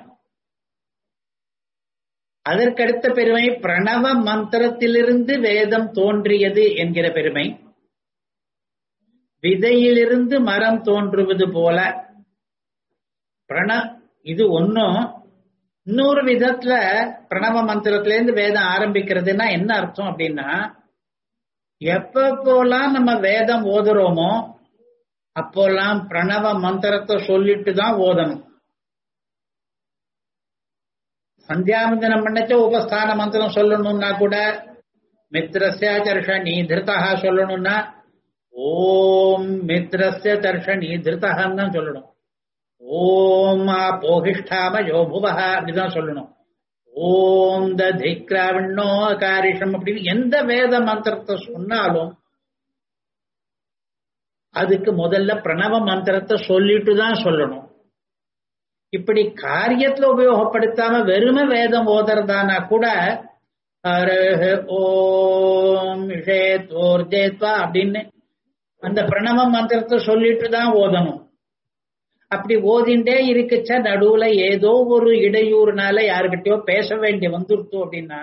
அதற்கடுத்த பெருமை பிரணவ மந்திரத்திலிருந்து வேதம் தோன்றியது என்கிற பெருமை விதையிலிருந்து மரம் தோன்றுவது போல பிரண இது ஒன்னும் இன்னொரு விதத்துல பிரணவ மந்திரத்திலேருந்து வேதம் ஆரம்பிக்கிறதுனா என்ன அர்த்தம் அப்படின்னா எப்பப்போலாம் நம்ம வேதம் ஓதுறோமோ அப்போல்லாம் பிரணவ மந்திரத்தை சொல்லிட்டு தான் ஓதணும் சந்தியாவந்தனம் பண்ணச்ச உபஸ்தான மந்திரம் சொல்லணும்னா கூட மித்ரஸ்ய தர்ஷனி திருத்தா சொல்லணும்னா ஓம் மித்ரஸ்ய தர்ஷனி திருத்தகான்னு தான் சொல்லணும் ஓம் போகிஷ்டாம யோபுவஹ அப்படிதான் சொல்லணும் ஓம் த திக்ராவிண்ணோ காரிஷம் அப்படின்னு எந்த வேத மந்திரத்தை சொன்னாலும் அதுக்கு முதல்ல பிரணவ மந்திரத்தை சொல்லிட்டு தான் சொல்லணும் இப்படி காரியத்துல உபயோகப்படுத்தாம வெறும வேதம் ஓதுறதானா கூட ஓம் விஷேத்வா அப்படின்னு அந்த பிரணவ மந்திரத்தை சொல்லிட்டு தான் ஓதணும் அப்படி ஓதிண்டே இருக்குச்சா நடுவுல ஏதோ ஒரு இடையூறுனால யாருக்கிட்டயோ பேச வேண்டிய வந்துருத்தோம் அப்படின்னா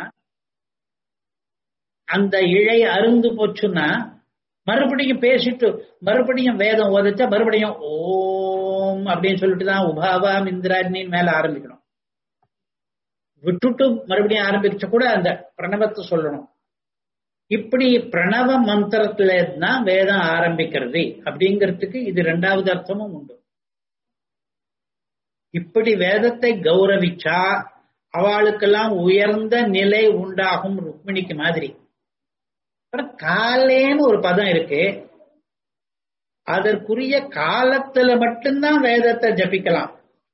அந்த இழை அருந்து போச்சுன்னா மறுபடியும் பேசிட்டு மறுபடியும் வேதம் ஓதச்சா மறுபடியும் ஓம் அப்படின்னு சொல்லிட்டு தான் உபாவாம் இந்திராஜினின் மேல ஆரம்பிக்கணும் விட்டுட்டு மறுபடியும் ஆரம்பிச்ச கூட அந்த பிரணவத்தை சொல்லணும் இப்படி பிரணவ மந்திரத்துல தான் வேதம் ஆரம்பிக்கிறது அப்படிங்கிறதுக்கு இது ரெண்டாவது அர்த்தமும் உண்டு இப்படி வேதத்தை கௌரவிச்சா அவளுக்கெல்லாம் உயர்ந்த நிலை உண்டாகும் ருக்மிணிக்கு மாதிரி காலேன்னு ஒரு பதம் இருக்கு அதற்குரிய காலத்துல மட்டும்தான் வேதத்தை ஜபிக்கலாம்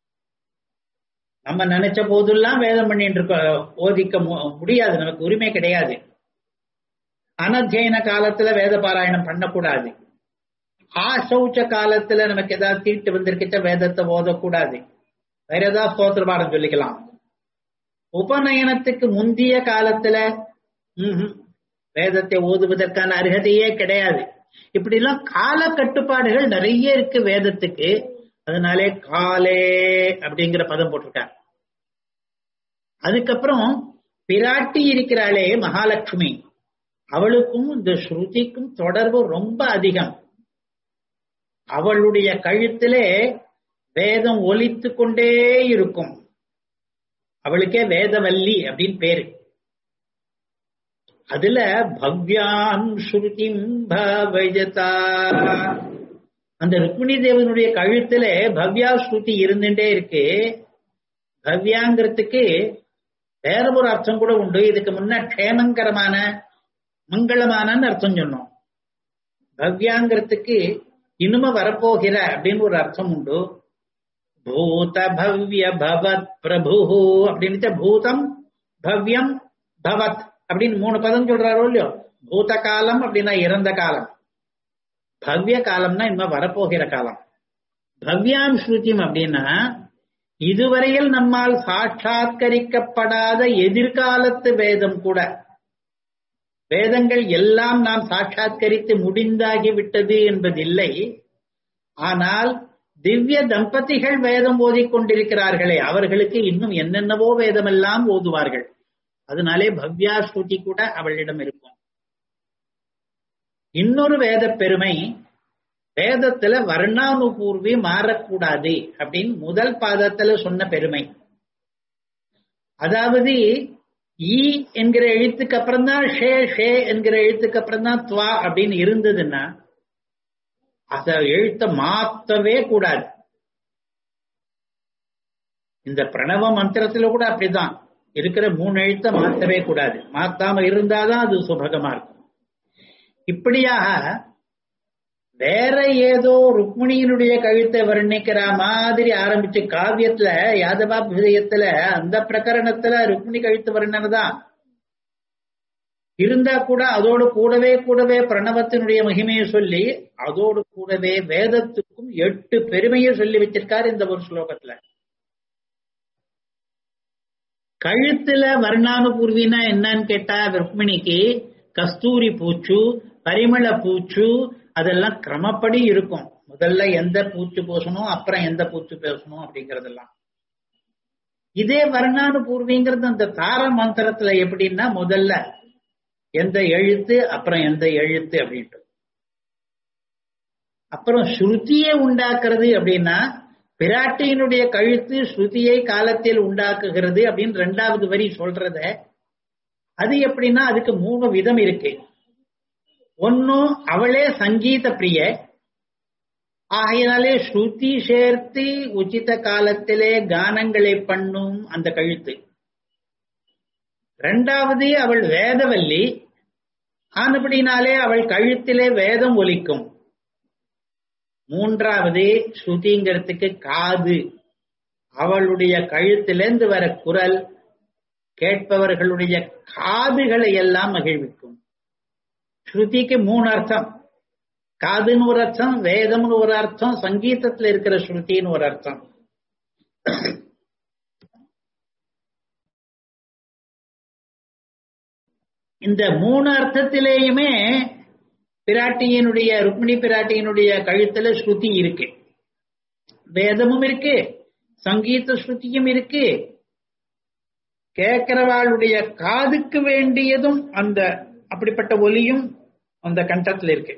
நம்ம நினைச்ச போதெல்லாம் வேதம் பண்ணிட்டு இருக்க ஓதிக்க முடியாது நமக்கு உரிமை கிடையாது அனத்தியன காலத்துல வேத பாராயணம் பண்ணக்கூடாது ஆசௌச்ச காலத்துல நமக்கு ஏதாவது தீட்டு வந்திருக்கிட்ட வேதத்தை ஓதக்கூடாது வேற ஏதாவது ஸ்தோத்திர பாடம் சொல்லிக்கலாம் உபநயனத்துக்கு முந்திய காலத்துல வேதத்தை ஓதுவதற்கான அருகதையே கிடையாது இப்படி எல்லாம் கால கட்டுப்பாடுகள் நிறைய இருக்கு வேதத்துக்கு அதனாலே காலே அப்படிங்கிற பதம் போட்டிருக்காங்க அதுக்கப்புறம் பிராட்டி இருக்கிறாளே மகாலட்சுமி அவளுக்கும் இந்த ஸ்ருதிக்கும் தொடர்பு ரொம்ப அதிகம் அவளுடைய கழுத்திலே வேதம் ஒலித்து கொண்டே இருக்கும் அவளுக்கே வேதவல்லி அப்படின்னு பேரு அதுல பவ்யாம் ஸ்ருதிம் பவஜதா அந்த ருக்மிணி தேவனுடைய கழுத்துல பவ்யா ஸ்ருதி இருந்துட்டே இருக்கு பவ்யாங்கிறதுக்கு வேற ஒரு அர்த்தம் கூட உண்டு இதுக்கு முன்ன க்ஷேமங்கரமான மங்களமானன்னு அர்த்தம் சொன்னோம் பவ்யாங்கிறதுக்கு இனிமே வரப்போகிற அப்படின்னு ஒரு அர்த்தம் உண்டு பூத பவ்ய பவத் பிரபு அப்படின்னு பூதம் பவ்யம் பவத் அப்படின்னு மூணு பதம் சொல்றாரோ இல்லையோ பூத காலம் அப்படின்னா இறந்த காலம் பவ்ய காலம்னா இனிமே வரப்போகிற காலம் பவ்யாம் ஸ்ருதிம் அப்படின்னா இதுவரையில் நம்மால் சாட்சாத்கரிக்கப்படாத எதிர்காலத்து வேதம் கூட வேதங்கள் எல்லாம் நாம் சாட்சாத்கரித்து முடிந்தாகி விட்டது என்பதில்லை ஆனால் திவ்ய தம்பதிகள் வேதம் ஓதிக் கொண்டிருக்கிறார்களே அவர்களுக்கு இன்னும் என்னென்னவோ வேதமெல்லாம் ஓதுவார்கள் அதனாலே பவ்யா ஸ்ருதி கூட அவளிடம் இருக்கும் இன்னொரு வேத பெருமை வேதத்துல வர்ணானுபூர்வி மாறக்கூடாது அப்படின்னு முதல் பாதத்துல சொன்ன பெருமை அதாவது ஈ என்கிற எழுத்துக்கு அப்புறம் தான் ஷே ஷே என்கிற எழுத்துக்கு அப்புறம் தான் துவா அப்படின்னு இருந்ததுன்னா அத எழுத்த மாத்தவே கூடாது இந்த பிரணவ மந்திரத்துல கூட அப்படிதான் இருக்கிற மூணு எழுத்த மாத்தவே கூடாது மாத்தாம இருந்தாதான் அது சுபகமா இருக்கும் இப்படியாக வேற ஏதோ ருக்மிணியினுடைய கழுத்தை வர்ணிக்கிற மாதிரி ஆரம்பிச்சு காவியத்துல யாதவாபிதயத்துல அந்த பிரகரணத்துல ருக்மிணி கழுத்து வர்ணனை தான் இருந்தா கூட அதோடு கூடவே கூடவே பிரணவத்தினுடைய மகிமையை சொல்லி அதோடு கூடவே வேதத்துக்கும் எட்டு பெருமையை சொல்லி வச்சிருக்காரு இந்த ஒரு ஸ்லோகத்துல கழுத்துல வர்ணானுபூர்வினா என்னன்னு கேட்டா ருக்மிணிக்கு கஸ்தூரி பூச்சு பரிமள பூச்சு அதெல்லாம் கிரமப்படி இருக்கும் முதல்ல எந்த பூச்சு பூசணும் அப்புறம் எந்த பூச்சு பேசணும் அப்படிங்கறதெல்லாம் இதே வர்ணானுபூர்விங்கிறது அந்த தார மந்திரத்துல எப்படின்னா முதல்ல எந்த எழுத்து அப்புறம் எந்த எழுத்து அப்படின்ட்டு அப்புறம் ஸ்ருதியை உண்டாக்குறது அப்படின்னா பிராட்டியினுடைய கழுத்து ஸ்ருதியை காலத்தில் உண்டாக்குகிறது அப்படின்னு ரெண்டாவது வரி சொல்றத அது எப்படின்னா அதுக்கு மூணு விதம் இருக்கு ஒன்னும் அவளே சங்கீத பிரிய ஆகையினாலே ஸ்ருதி சேர்த்து உச்சித காலத்திலே கானங்களை பண்ணும் அந்த கழுத்து ரெண்டாவது அவள் வேதவல்லி ஆனபடினாலே அவள் கழுத்திலே வேதம் ஒலிக்கும் மூன்றாவது ஸ்ருதிங்கிறதுக்கு காது அவளுடைய கழுத்திலிருந்து வர குரல் கேட்பவர்களுடைய காதுகளை எல்லாம் மகிழ்விக்கும் ஸ்ருதிக்கு மூணு அர்த்தம் காதுன்னு ஒரு அர்த்தம் வேதம்னு ஒரு அர்த்தம் சங்கீதத்துல இருக்கிற ஸ்ருதின்னு ஒரு அர்த்தம் இந்த மூணு அர்த்தத்திலேயுமே பிராட்டியினுடைய ருக்மிணி பிராட்டியினுடைய கழுத்துல ஸ்ருதி இருக்கு வேதமும் இருக்கு சங்கீத ஸ்ருதியும் இருக்கு கேட்கிறவாளுடைய காதுக்கு வேண்டியதும் அந்த அப்படிப்பட்ட ஒலியும் அந்த கண்டத்துல இருக்கு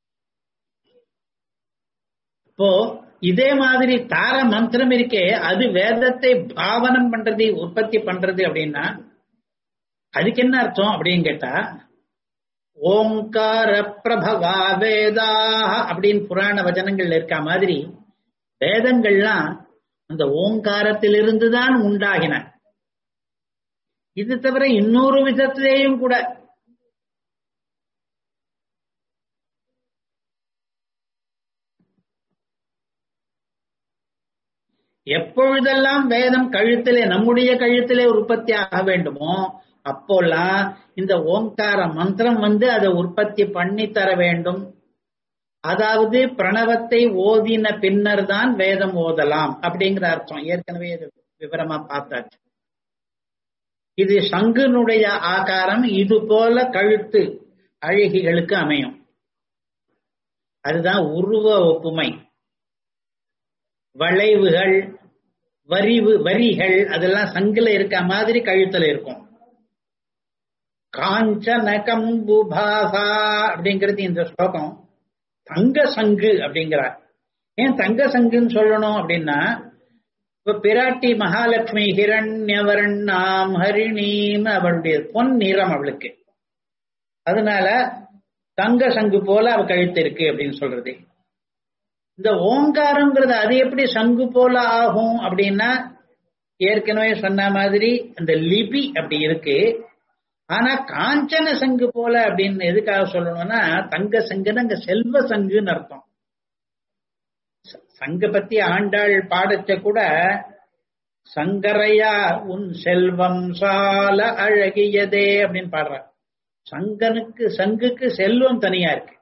இப்போ இதே மாதிரி தார மந்திரம் இருக்கே அது வேதத்தை பாவனம் பண்றது உற்பத்தி பண்றது அப்படின்னா அதுக்கு என்ன அர்த்தம் அப்படின்னு கேட்டா ஓங்கார பிரபவா வேதா அப்படின்னு புராண வச்சனங்கள்ல இருக்க மாதிரி வேதங்கள்லாம் அந்த ஓங்காரத்திலிருந்து தான் உண்டாகின இது தவிர இன்னொரு விதத்திலேயும் கூட எப்பொழுதெல்லாம் வேதம் கழுத்திலே நம்முடைய கழுத்திலே உற்பத்தி ஆக வேண்டுமோ அப்போல்லாம் இந்த ஓங்கார மந்திரம் வந்து அதை உற்பத்தி பண்ணி தர வேண்டும் அதாவது பிரணவத்தை ஓதின பின்னர் தான் வேதம் ஓதலாம் அப்படிங்கிற அர்த்தம் ஏற்கனவே இது விவரமா பார்த்தாச்சு இது சங்குனுடைய ஆகாரம் இது போல கழுத்து அழகிகளுக்கு அமையும் அதுதான் உருவ ஒப்புமை வளைவுகள் வரிவு வரிகள் அதெல்லாம் சங்குல இருக்க மாதிரி கழுத்துல இருக்கும் காஞ்சன கம்புபாசா அப்படிங்கிறது இந்த ஸ்லோகம் தங்க சங்கு அப்படிங்கிறார் ஏன் தங்க சங்குன்னு சொல்லணும் அப்படின்னா இப்ப பிராட்டி மகாலட்சுமி ஹிரண்யவர்ணாம் ஹரிணீம் அவளுடைய பொன் நிறம் அவளுக்கு அதனால தங்க சங்கு போல அவ கழுத்து இருக்கு அப்படின்னு சொல்றது இந்த ஓங்காரங்கிறது அது எப்படி சங்கு போல ஆகும் அப்படின்னா ஏற்கனவே சொன்ன மாதிரி அந்த லிபி அப்படி இருக்கு ஆனா காஞ்சன சங்கு போல அப்படின்னு எதுக்காக சொல்லணும்னா தங்க சங்குன்னு அங்க செல்வ சங்குன்னு அர்த்தம் சங்க பத்தி ஆண்டாள் பாடச்ச கூட சங்கரையா உன் செல்வம் சால அழகியதே அப்படின்னு பாடுற சங்கனுக்கு சங்குக்கு செல்வம் தனியா இருக்கு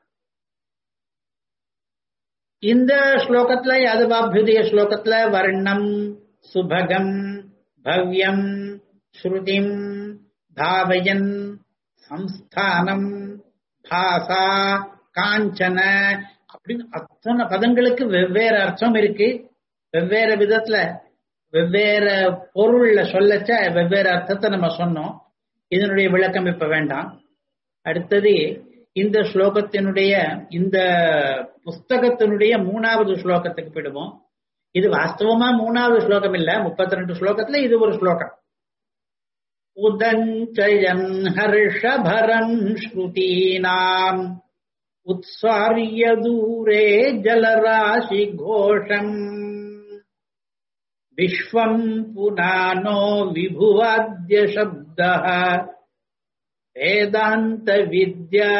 இந்த ஸ்லோகத்துல யாதவாபியுதய ஸ்லோகத்துல வர்ணம் சுபகம் பவ்யம் ஸ்ருதிம் பாவயன் சம்ஸ்தானம் பாசா காஞ்சன அப்படின்னு அத்தனை பதங்களுக்கு வெவ்வேறு அர்த்தம் இருக்கு வெவ்வேறு விதத்துல வெவ்வேறு பொருள்ல சொல்லச்ச வெவ்வேறு அர்த்தத்தை நம்ம சொன்னோம் இதனுடைய விளக்கம் இப்ப வேண்டாம் அடுத்தது இந்த ஸ்லோகத்தினுடைய இந்த புஸ்தகத்தினுடைய மூணாவது ஸ்லோகத்துக்கு போயிடுவோம் இது வாஸ்தவமா மூணாவது ஸ்லோகம் இல்ல முப்பத்தி ரெண்டு ஸ்லோகத்துல இது ஒரு ஸ்லோகம் उदञ्चयन् हर्षभरम् श्रुतीनाम् उत्सार्य दूरे जलराशिघोषम् विश्वम् पुनानो विभुवाद्यशब्दः வேதாந்தவித்யா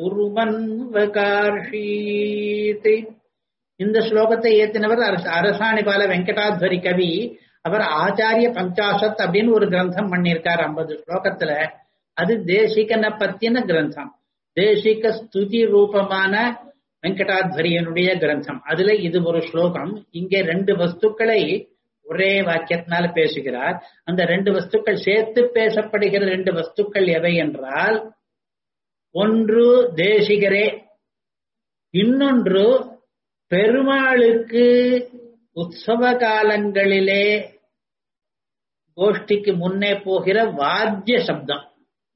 குருமன்வகார்ஷீத் இந்த ஸ்லோகத்தை ஏத்தினவர் அரச- அரசாணிபால வெங்கடாத்வரி கவி அவர் ஆச்சாரிய பஞ்சாசத் அப்படின்னு ஒரு கிரந்தம் பண்ணியிருக்கார் ஐம்பது ஸ்லோகத்துல அது தேசிகனை பத்தின கிரந்தம் தேசிக ஸ்துதி ரூபமான வெங்கடாத்வரியனுடைய கிரந்தம் அதுல இது ஒரு ஸ்லோகம் இங்கே ரெண்டு வஸ்துக்களை ஒரே வாக்கியத்தினால பேசுகிறார் அந்த ரெண்டு வஸ்துக்கள் சேர்த்து பேசப்படுகிற ரெண்டு வஸ்துக்கள் எவை என்றால் ஒன்று தேசிகரே இன்னொன்று பெருமாளுக்கு உற்சவ காலங்களிலே கோஷ்டிக்கு முன்னே போகிற வாத்திய சப்தம்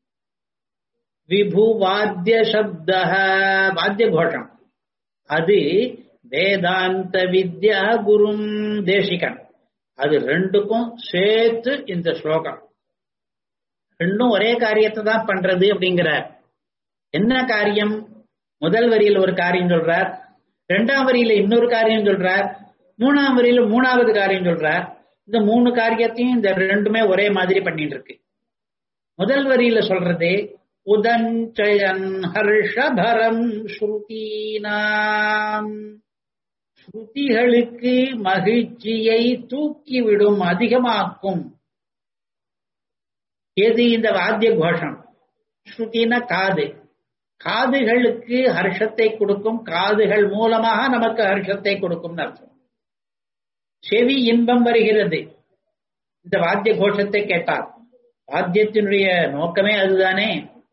விபு வாத்திய சப்த வாத்திய கோஷம் அது வேதாந்த வித்யா குரும் தேசிகன் அது ரெண்டுக்கும் சேர்த்து இந்த ஸ்லோகம் ரெண்டும் ஒரே காரியத்தை தான் பண்றது அப்படிங்கிறார் என்ன காரியம் முதல் வரியில ஒரு காரியம் சொல்றார் ரெண்டாம் வரியில இன்னொரு காரியம் சொல்றார் மூணாம் வரியில மூணாவது காரியம் சொல்றார் இந்த மூணு காரியத்தையும் இந்த ரெண்டுமே ஒரே மாதிரி பண்ணிட்டு இருக்கு முதல் வரியில சொல்றது உதஞ்சயன் ஹர்ஷபரம் ஸ்ருதீனாம் ஸ்ருதிகளுக்கு மகிழ்ச்சியை தூக்கிவிடும் அதிகமாக்கும் எது இந்த வாத்திய கோஷம் ஸ்ருதின காது காதுகளுக்கு ஹர்ஷத்தை கொடுக்கும் காதுகள் மூலமாக நமக்கு ஹர்ஷத்தை கொடுக்கும் அர்த்தம் செவி இன்பம் வருகிறது இந்த வாத்திய கோஷத்தை கேட்டார் வாத்தியத்தினுடைய நோக்கமே அதுதானே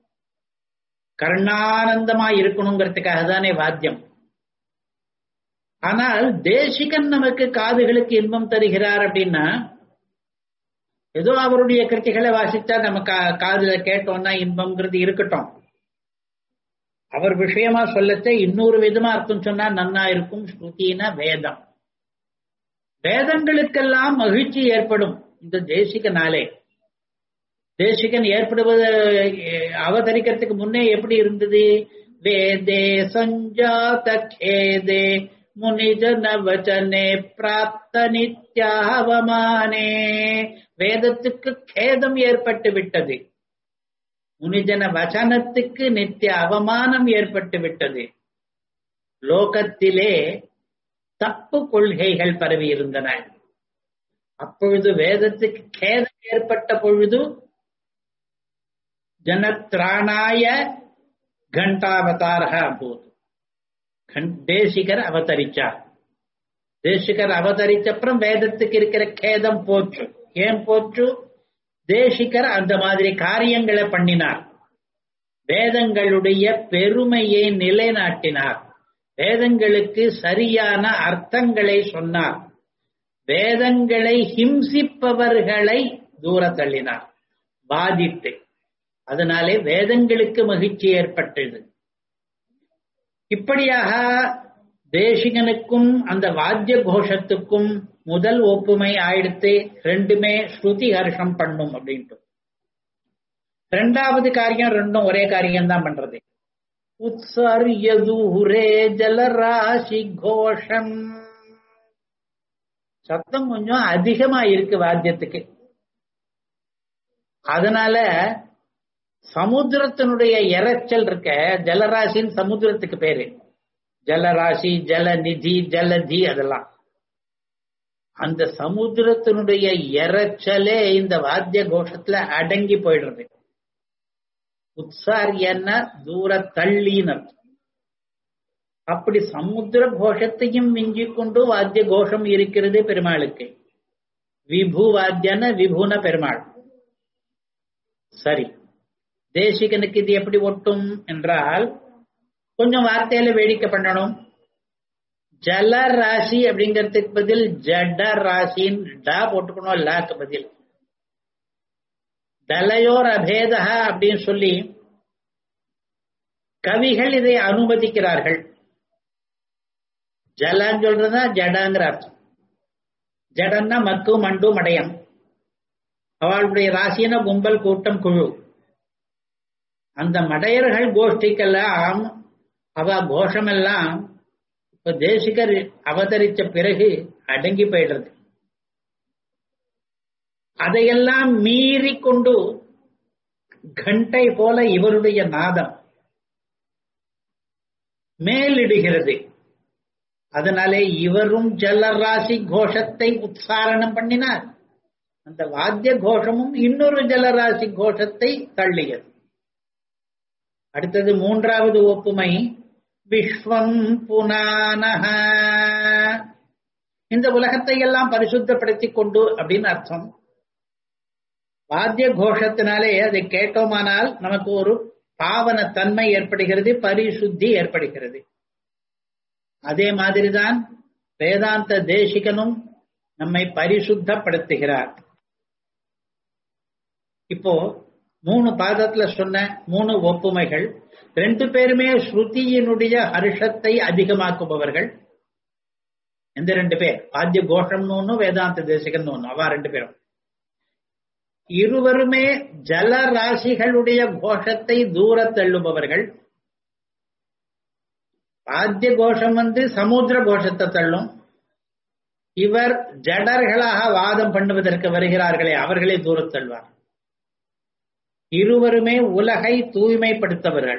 கர்ணானந்தமா இருக்கணுங்கிறதுக்காக தானே வாத்தியம் ஆனால் தேசிகன் நமக்கு காதுகளுக்கு இன்பம் தருகிறார் அப்படின்னா ஏதோ அவருடைய கிருத்திகளை வாசிச்சா நம்ம கா- காதுல கேட்டோம்னா இன்பம்ங்கிறது இருக்கட்டும் அவர் விஷயமா சொல்லச்ச இன்னொரு விதமா அர்த்தம் சொன்னா நன்னா இருக்கும் ஸ்ருதினா வேதம் வேதங்களுக்கெல்லாம் மகிழ்ச்சி ஏற்படும் இந்த தேசிகனாலே தேசிகன் ஏற்படுவது அஹ், அவதரிக்கிறதுக்கு முன்னே எப்படி இருந்தது வேதே சஞ்சாத கேதே முனிஜன வச்சனே பிராப்த நித்யாவமானே வேதத்துக்கு கேதம் ஏற்பட்டு விட்டது முனிஜன வசனத்துக்கு நித்திய அவமானம் ஏற்பட்டு விட்டது லோகத்திலே தப்பு கொள்கைகள் பரவி இருந்தன அப்பொழுது வேதத்துக்கு கேதம் ஏற்பட்ட பொழுது ஜனத்ராணாய கண்டாவதாரக அபூத் கண்- தேசிகர் அவதரிச்சார் தேசிகர் அவதரிச்சப்புறம் வேதத்துக்கு இருக்கிற கேதம் போச்சு ஏன் போச்சு தேசிகர் அந்த மாதிரி காரியங்களை பண்ணினார் வேதங்களுடைய பெருமையை நிலைநாட்டினார் வேதங்களுக்கு சரியான அர்த்தங்களை சொன்னார் வேதங்களை ஹிம்சிப்பவர்களை தூர தள்ளினார் பாதித்து அதனாலே வேதங்களுக்கு மகிழ்ச்சி ஏற்பட்டது இப்படியாக தேசிகனுக்கும் அந்த வாத்திய கோஷத்துக்கும் முதல் ஒப்புமை ஆயிடுத்து ரெண்டுமே ஸ்ருதி ஹர்ஷம் பண்ணும் அப்படின்ட்டு ரெண்டாவது காரியம் ரெண்டும் ஒரே காரியம் தான் பண்றது உத்சர்யதூரே ஜலராசி கோஷம் சத்தம் கொஞ்சம் அதிகமா இருக்கு வாத்தியத்துக்கு அதனால சமுத்திரத்தினுடைய இரைச்சல் இருக்க ஜலராசின்னு சமுத்திரத்துக்கு பேரு ஜலராசி ஜலநிதி ஜலதி அதெல்லாம் அந்த சமுத்திரத்தினுடைய இரைச்சலே இந்த வாத்திய கோஷத்துல அடங்கி போயிடுறது உத்சாரியன்னா தூர தள்ளின்னு அர்த்தம். அப்படி சமுத்திர கோஷத்தையும் மிஞ்சி கொண்டு வாத்திய கோஷம் இருக்கிறது பெருமாளுக்கு விபு வாத்தியன விபுன பெருமாள் சரி தேசிகனுக்கு இது எப்படி ஒட்டும் என்றால் கொஞ்சம் வார்த்தையில வேடிக்கை பண்ணணும் ஜல ராசி அப்படிங்கிறதுக்கு பதில் ஜட ராசின்னு டா போட்டுக்கணும் லாக்கு பதில் தலையோர் அபேதா அப்படின்னு சொல்லி கவிகள் இதை அனுமதிக்கிறார்கள் ஜலன்னு சொல்றதா ஜடங்கிற அர்த்தம் ஜடன்னா மக்கு மண்டு மடையம் அவளுடைய ராசின கும்பல் கூட்டம் குழு அந்த மடையர்கள் கோஷ்டிக்கெல்லாம் அவ கோஷமெல்லாம் இப்ப தேசிகர் அவதரித்த பிறகு அடங்கி போயிடுறது அதையெல்லாம் மீறி கொண்டு கண்டை போல இவருடைய நாதம் மேலிடுகிறது அதனாலே இவரும் ஜலராசி கோஷத்தை உச்சாரணம் பண்ணினார் அந்த வாத்திய கோஷமும் இன்னொரு ஜலராசி கோஷத்தை தள்ளியது அடுத்தது மூன்றாவது ஒப்புமை விஸ்வம் புனானஹ இந்த உலகத்தை எல்லாம் பரிசுத்தப்படுத்திக் கொண்டு அப்படின்னு அர்த்தம் வாத்திய கோஷத்தினாலே அதை கேட்டோமானால் நமக்கு ஒரு பாவன தன்மை ஏற்படுகிறது பரிசுத்தி ஏற்படுகிறது அதே மாதிரிதான் வேதாந்த தேசிகனும் நம்மை பரிசுத்தப்படுத்துகிறார் இப்போ மூணு பாதத்துல சொன்ன மூணு ஒப்புமைகள் ரெண்டு பேருமே ஸ்ருதியினுடைய ஹர்ஷத்தை அதிகமாக்குபவர்கள் எந்த ரெண்டு பேர் ஆத்திய கோஷம்னு ஒண்ணு வேதாந்த தேசிகன் ஒண்ணு அவா ரெண்டு பேரும் இருவருமே ஜல ராசிகளுடைய கோஷத்தை தூர தள்ளுபவர்கள் ஆத்திய கோஷம் வந்து சமுத்திர கோஷத்தை தள்ளும் இவர் ஜடர்களாக வாதம் பண்ணுவதற்கு வருகிறார்களே அவர்களே தூர தள்ளுவார் இருவருமே உலகை தூய்மைப்படுத்தவர்கள்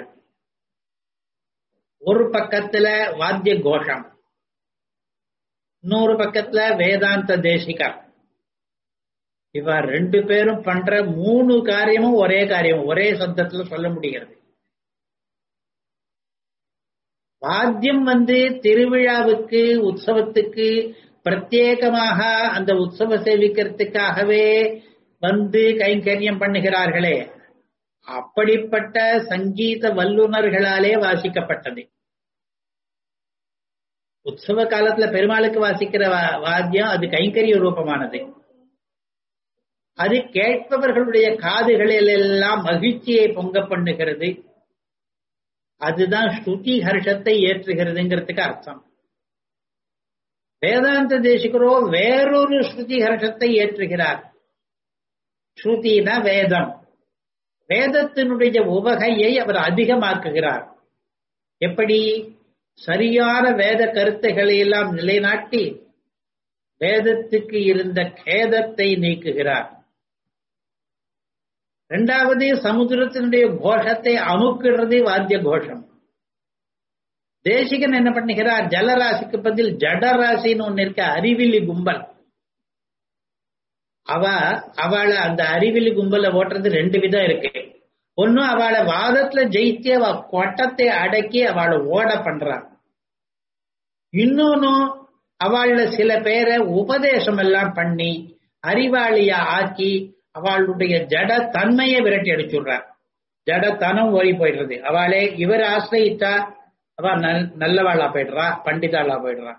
ஒரு பக்கத்துல வாத்திய கோஷம் இன்னொரு பக்கத்துல வேதாந்த தேசிகா இவ ரெண்டு பேரும் பண்ற மூணு காரியமும் ஒரே காரியம் ஒரே சப்தத்துல சொல்ல முடிகிறது வாத்தியம் வந்து திருவிழாவுக்கு உற்சவத்துக்கு பிரத்யேகமாக அந்த உற்சவ சேவிக்கிறதுக்காகவே வந்து கைங்கரியம் பண்ணுகிறார்களே அப்படிப்பட்ட சங்கீத வல்லுநர்களாலே வாசிக்கப்பட்டது உற்சவ காலத்துல பெருமாளுக்கு வாசிக்கிற வாத்தியம் அது கைங்கரிய ரூபமானது அது கேட்பவர்களுடைய காதுகளில் எல்லாம் மகிழ்ச்சியை பொங்க பண்ணுகிறது அதுதான் ஸ்ருதி ஹர்ஷத்தை ஏற்றுகிறதுங்கிறதுக்கு அர்த்தம் வேதாந்த தேசிகரோ வேறொரு ஸ்ருதி ஹர்ஷத்தை ஏற்றுகிறார் ஸ்ருதினா வேதம் வேதத்தினுடைய உவகையை அவர் அதிகமாக்குகிறார் எப்படி சரியான வேத கருத்துக்களை எல்லாம் நிலைநாட்டி வேதத்துக்கு இருந்த கேதத்தை நீக்குகிறார் இரண்டாவது சமுத்திரத்தினுடைய கோஷத்தை அமுக்கிறது வாத்திய கோஷம் தேசிகன் என்ன பண்ணுகிறார் ஜலராசிக்கு பதில் ஜடராசின்னு ஒன்னு இருக்க அறிவிலி கும்பல் அவ அவளை அந்த அறிவிலி கும்பலை ஓட்டுறது ரெண்டு விதம் இருக்கு ஒன்னும் அவளை வாதத்துல ஜெயிச்சு அவ கொட்டத்தை அடக்கி அவளை ஓட பண்றான் இன்னொன்னு அவள சில பேரை உபதேசம் எல்லாம் பண்ணி அறிவாளியா ஆக்கி அவளுடைய ஜட தன்மையை விரட்டி அடிச்சுடுறார் ஜடத்தனம் ஓடி போயிடுறது அவளே இவர் ஆசிரியித்தா அவ நல்லவாளா போயிடுறா பண்டிதாளா போயிடுறா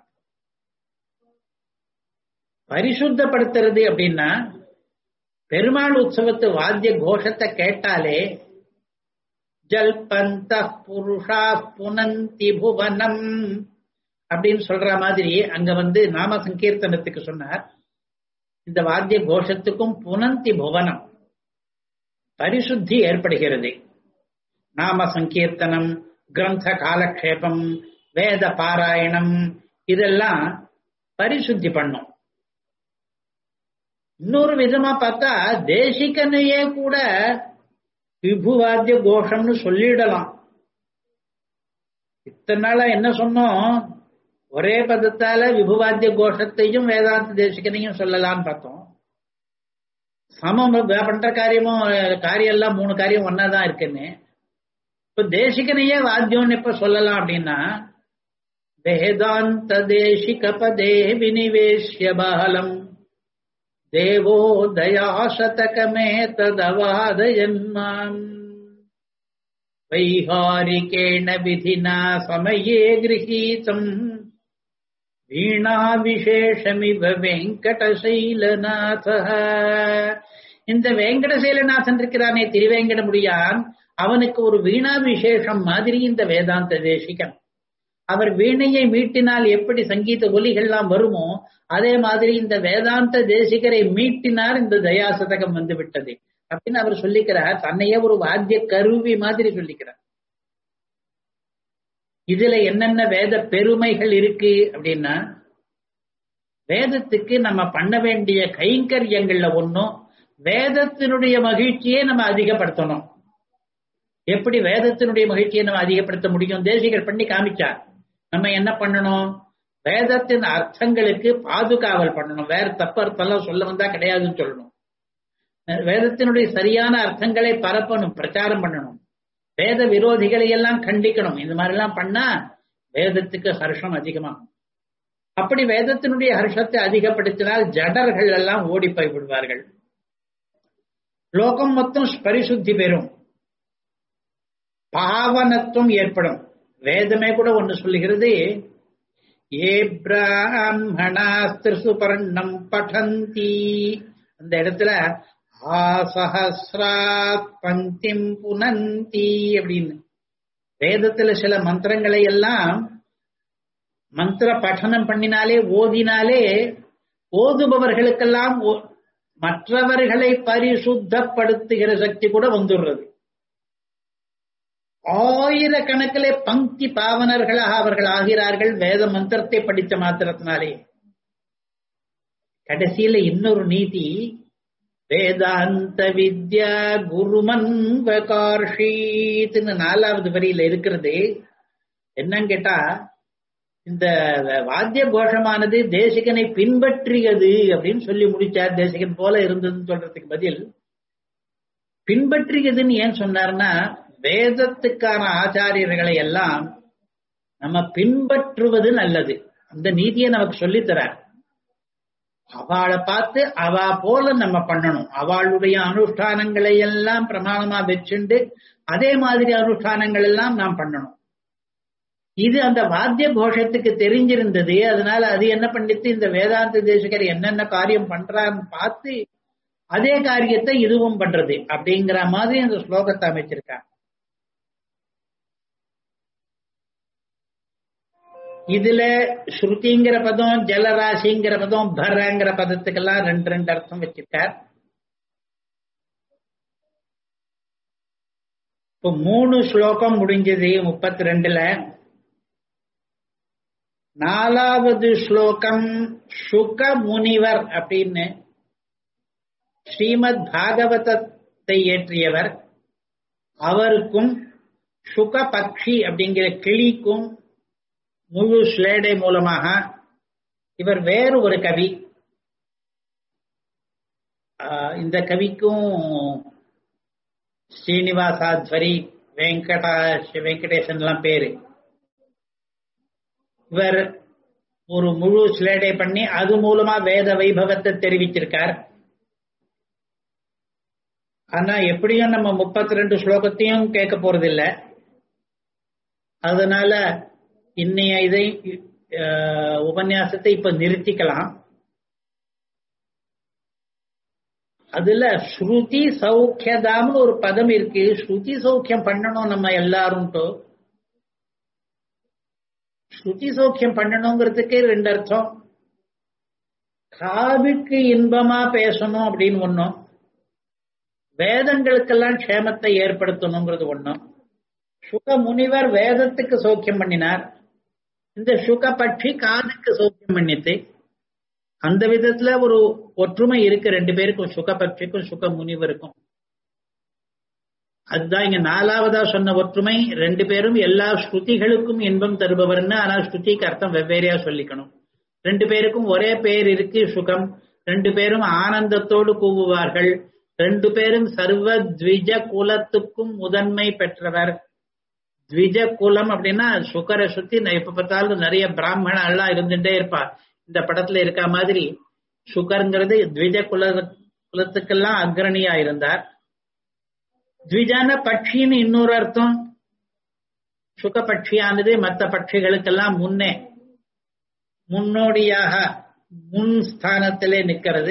பரிசுத்தப்படுத்துறது அப்படின்னா பெருமாள் உற்சவத்து வாத்திய கோஷத்தை கேட்டாலே ஜல்பந்த புருஷா புனந்தி புவனம் அப்படின்னு சொல்ற மாதிரி அங்க வந்து நாம சங்கீர்த்தனத்துக்கு சொன்னார் இந்த வாத்திய கோஷத்துக்கும் புனந்தி புவனம் பரிசுத்தி ஏற்படுகிறது நாம சங்கீர்த்தனம் கிரந்த காலக்ஷேபம் வேத பாராயணம் இதெல்லாம் பரிசுத்தி பண்ணும் இன்னொரு விதமா பார்த்தா தேசிகனையே கூட விபுவாத்திய கோஷம்னு சொல்லிடலாம் இத்தனை நாளா என்ன சொன்னோம் ஒரே பதத்தால விபுவாத்திய கோஷத்தையும் வேதாந்த தேசிகனையும் சொல்லலாம்னு பார்த்தோம் சமம் பண்ற காரியமும் காரியம் எல்லாம் மூணு காரியம் ஒன்னாதான் இருக்குன்னு இப்ப தேசிகனையே வாத்தியம்னு எப்ப சொல்லலாம் அப்படின்னா வேதாந்த தேசிக பதே வினிவேஷ்ய பாலம் தேவோ தயாசதகமே ததவாதயன்மாம் வைஹாரிகேண விதினா சமயே கிரகீதம் வீணா விசேஷமிவ வெங்கடசைலநாத இந்த வெங்கடசைலநாதன் இருக்கிறானே திருவேங்கட முடியான் அவனுக்கு ஒரு வீணா விசேஷம் மாதிரி இந்த வேதாந்த தேசிகன் அவர் வீணையை மீட்டினால் எப்படி சங்கீத ஒலிகள்லாம் வருமோ அதே மாதிரி இந்த வேதாந்த தேசிகரை மீட்டினார் இந்த தயாசதகம் வந்து விட்டது அப்படின்னு அவர் சொல்லிக்கிறார் தன்னையே ஒரு வாத்திய கருவி மாதிரி சொல்லிக்கிறார் இதுல என்னென்ன வேத பெருமைகள் இருக்கு அப்படின்னா வேதத்துக்கு நம்ம பண்ண வேண்டிய கைங்கரியங்கள்ல ஒன்றும் வேதத்தினுடைய மகிழ்ச்சியை நம்ம அதிகப்படுத்தணும் எப்படி வேதத்தினுடைய மகிழ்ச்சியை நம்ம அதிகப்படுத்த முடியும் தேசிகர் பண்ணி காமிச்சார் நம்ம என்ன பண்ணணும் வேதத்தின் அர்த்தங்களுக்கு பாதுகாவல் பண்ணணும் வேற தப்பு அர்த்தம்லாம் சொல்ல வந்தா கிடையாதுன்னு சொல்லணும் வேதத்தினுடைய சரியான அர்த்தங்களை பரப்பணும் பிரச்சாரம் பண்ணணும் வேத விரோதிகளை எல்லாம் கண்டிக்கணும் இந்த மாதிரி எல்லாம் பண்ணா வேதத்துக்கு ஹர்ஷம் அதிகமாகும் அப்படி வேதத்தினுடைய ஹர்ஷத்தை அதிகப்படுத்தினால் ஜடர்கள் எல்லாம் ஓடி போய் விடுவார்கள் லோகம் மொத்தம் பரிசுத்தி பெறும் பாவனத்துவம் ஏற்படும் வேதமே கூட ஒன்று சொல்லுகிறது ஏ பிராமணாஸ்திருசுபர்ணம் படந்தி அந்த இடத்துல ஆசஹசிராத் பங்கிம் புனந்தி அப்படின்னு வேதத்துல சில மந்திரங்களை எல்லாம் மந்திர பठனம் பண்ணினாலே ஓதினாலே ஓதுபவர்களுக்கெல்லாம் மற்றவர்களை பரிசுத்தப்படுத்துகிற சக்தி கூட வந்துடுறது ஆயிரக்கணக்கிலே பங்கி பாவனர்களாக அவர்கள் ஆகிறார்கள் வேத மந்திரத்தை படித்த மாத்திரத்தினாலே கடைசியில இன்னொரு நீதி வேதாந்த வித்யா குருமன்வகார்ஷீத்னு நாலாவது வரியில இருக்கிறது என்னன்னு கேட்டா இந்த வாத்திய கோஷமானது தேசிகனை பின்பற்றியது அப்படின்னு சொல்லி முடிச்சார் தேசிகன் போல இருந்ததுன்னு சொல்றதுக்கு பதில் பின்பற்றியதுன்னு ஏன் சொன்னார்னா வேதத்துக்கான ஆச்சாரியர்களை எல்லாம் நம்ம பின்பற்றுவது நல்லது அந்த நீதியை நமக்கு சொல்லித்தரார் அவளை பார்த்து அவ போல நம்ம பண்ணணும் அவளுடைய அனுஷ்டானங்களை எல்லாம் பிரமாணமா வச்சுண்டு அதே மாதிரி அனுஷ்டானங்கள் எல்லாம் நாம் பண்ணணும் இது அந்த வாத்திய கோஷத்துக்கு தெரிஞ்சிருந்தது அதனால அது என்ன பண்ணிட்டு இந்த வேதாந்த தேசிகர் என்னென்ன காரியம் பண்றான்னு பார்த்து அதே காரியத்தை இதுவும் பண்றது அப்படிங்கிற மாதிரி அந்த ஸ்லோகத்தை அமைச்சிருக்காங்க இதுல ஸ்ருதிங்கிற பதம் ஜலராசிங்கிற பதம் பரங்கிற பதத்துக்கெல்லாம் ரெண்டு ரெண்டு அர்த்தம் வச்சிருக்கார் இப்போ மூணு ஸ்லோகம் முடிஞ்சது முப்பத்தி ரெண்டுல நாலாவது ஸ்லோகம் சுக முனிவர் அப்படின்னு ஸ்ரீமத் பாகவதத்தை ஏற்றியவர் அவருக்கும் சுக பக்ஷி அப்படிங்கிற கிளிக்கும் முழு ஸ்லேடை மூலமாக இவர் வேறு ஒரு கவி இந்த கவிக்கும் ஸ்ரீனிவாசாத்வரி வெங்கடாஷ் வெங்கடேசன் எல்லாம் பேரு இவர் ஒரு முழு ஸ்லேடை பண்ணி அது மூலமா வேத வைபவத்தை தெரிவிச்சிருக்கார் ஆனா எப்படியும் நம்ம முப்பத்தி ரெண்டு ஸ்லோகத்தையும் கேட்க போறதில்ல அதனால இன்னைய இதை உபன்யாசத்தை இப்ப நிறுத்திக்கலாம் அதுல ஸ்ருதி சௌக்கியதாம்னு ஒரு பதம் இருக்கு ஸ்ருதி சௌக்கியம் பண்ணணும் நம்ம எல்லாரும் ஸ்ருதி சௌக்கியம் பண்ணணுங்கிறதுக்கு ரெண்டு அர்த்தம் காதுக்கு இன்பமா பேசணும் அப்படின்னு ஒண்ணும் வேதங்களுக்கெல்லாம் க்ஷேமத்தை ஏற்படுத்தணுங்கிறது ஒண்ணும் சுக முனிவர் வேதத்துக்கு சௌக்கியம் பண்ணினார் இந்த சுக பட்சி காதுக்கு சௌக்கியம் பண்ணித்து அந்த விதத்துல ஒரு ஒற்றுமை இருக்கு ரெண்டு பேருக்கும் சுக பட்சிக்கும் சுக முனிவருக்கும் அதுதான் இங்க நாலாவதா சொன்ன ஒற்றுமை ரெண்டு பேரும் எல்லா ஸ்ருதிகளுக்கும் இன்பம் தருபவர்னு ஆனா ஸ்ருதிக்கு அர்த்தம் வெவ்வேறையா சொல்லிக்கணும் ரெண்டு பேருக்கும் ஒரே பேர் இருக்கு சுகம் ரெண்டு பேரும் ஆனந்தத்தோடு கூவுவார்கள் ரெண்டு பேரும் சர்வ த்விஜ குலத்துக்கும் முதன்மை பெற்றவர் த்விஜ குலம் அப்படின்னா சுகரை சுத்தி எப்ப பார்த்தாலும் நிறைய பிராமண எல்லாம் இருந்துட்டே இருப்பா இந்த படத்துல இருக்க மாதிரி சுகருங்கிறது த்விஜ குல குலத்துக்கெல்லாம் அக்ரணியா இருந்தார் த்விஜான பட்சின்னு இன்னொரு அர்த்தம் சுக பட்சியானது மற்ற பட்சிகளுக்கெல்லாம் முன்னே முன்னோடியாக முன் ஸ்தானத்திலே நிற்கிறது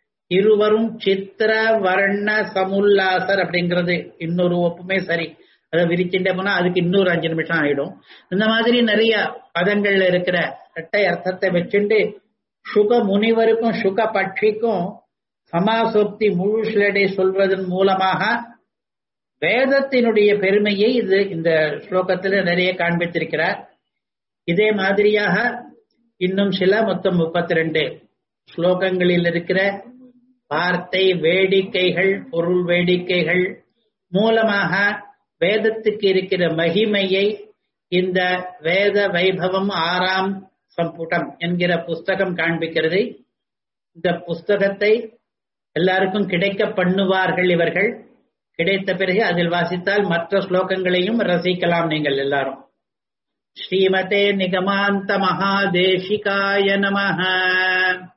இருவரும் சித்திர வர்ண சமுல்லாசர் அப்படிங்கிறது இன்னொரு ஒப்புமே சரி அதை விரிச்சுட்டே போனா அதுக்கு இன்னொரு அஞ்சு நிமிஷம் ஆயிடும் இந்த மாதிரி நிறைய பதங்கள்ல இருக்கிற இரட்டை அர்த்தத்தை வச்சுட்டு சுக முனிவருக்கும் சுக பட்சிக்கும் சமாசோக்தி முழு ஸ்லேடை சொல்வதன் மூலமாக வேதத்தினுடைய பெருமையை இது இந்த ஸ்லோகத்துல நிறைய காண்பித்திருக்கிறார் இதே மாதிரியாக இன்னும் சில மொத்தம் முப்பத்தி ரெண்டு ஸ்லோகங்களில் இருக்கிற வார்த்தை வேடிக்கைகள் பொருள் வேடிக்கைகள் மூலமாக வேதத்துக்கு இருக்கிற மகிமையை இந்த வேத வைபவம் ஆறாம் சம்புடம் என்கிற புஸ்தகம் காண்பிக்கிறது இந்த புஸ்தகத்தை எல்லாருக்கும் கிடைக்க பண்ணுவார்கள் இவர்கள் கிடைத்த பிறகு அதில் வாசித்தால் மற்ற ஸ்லோகங்களையும் ரசிக்கலாம் நீங்கள் எல்லாரும் ஸ்ரீமதே நிகமாந்த மகாதேசிகாய நமஹ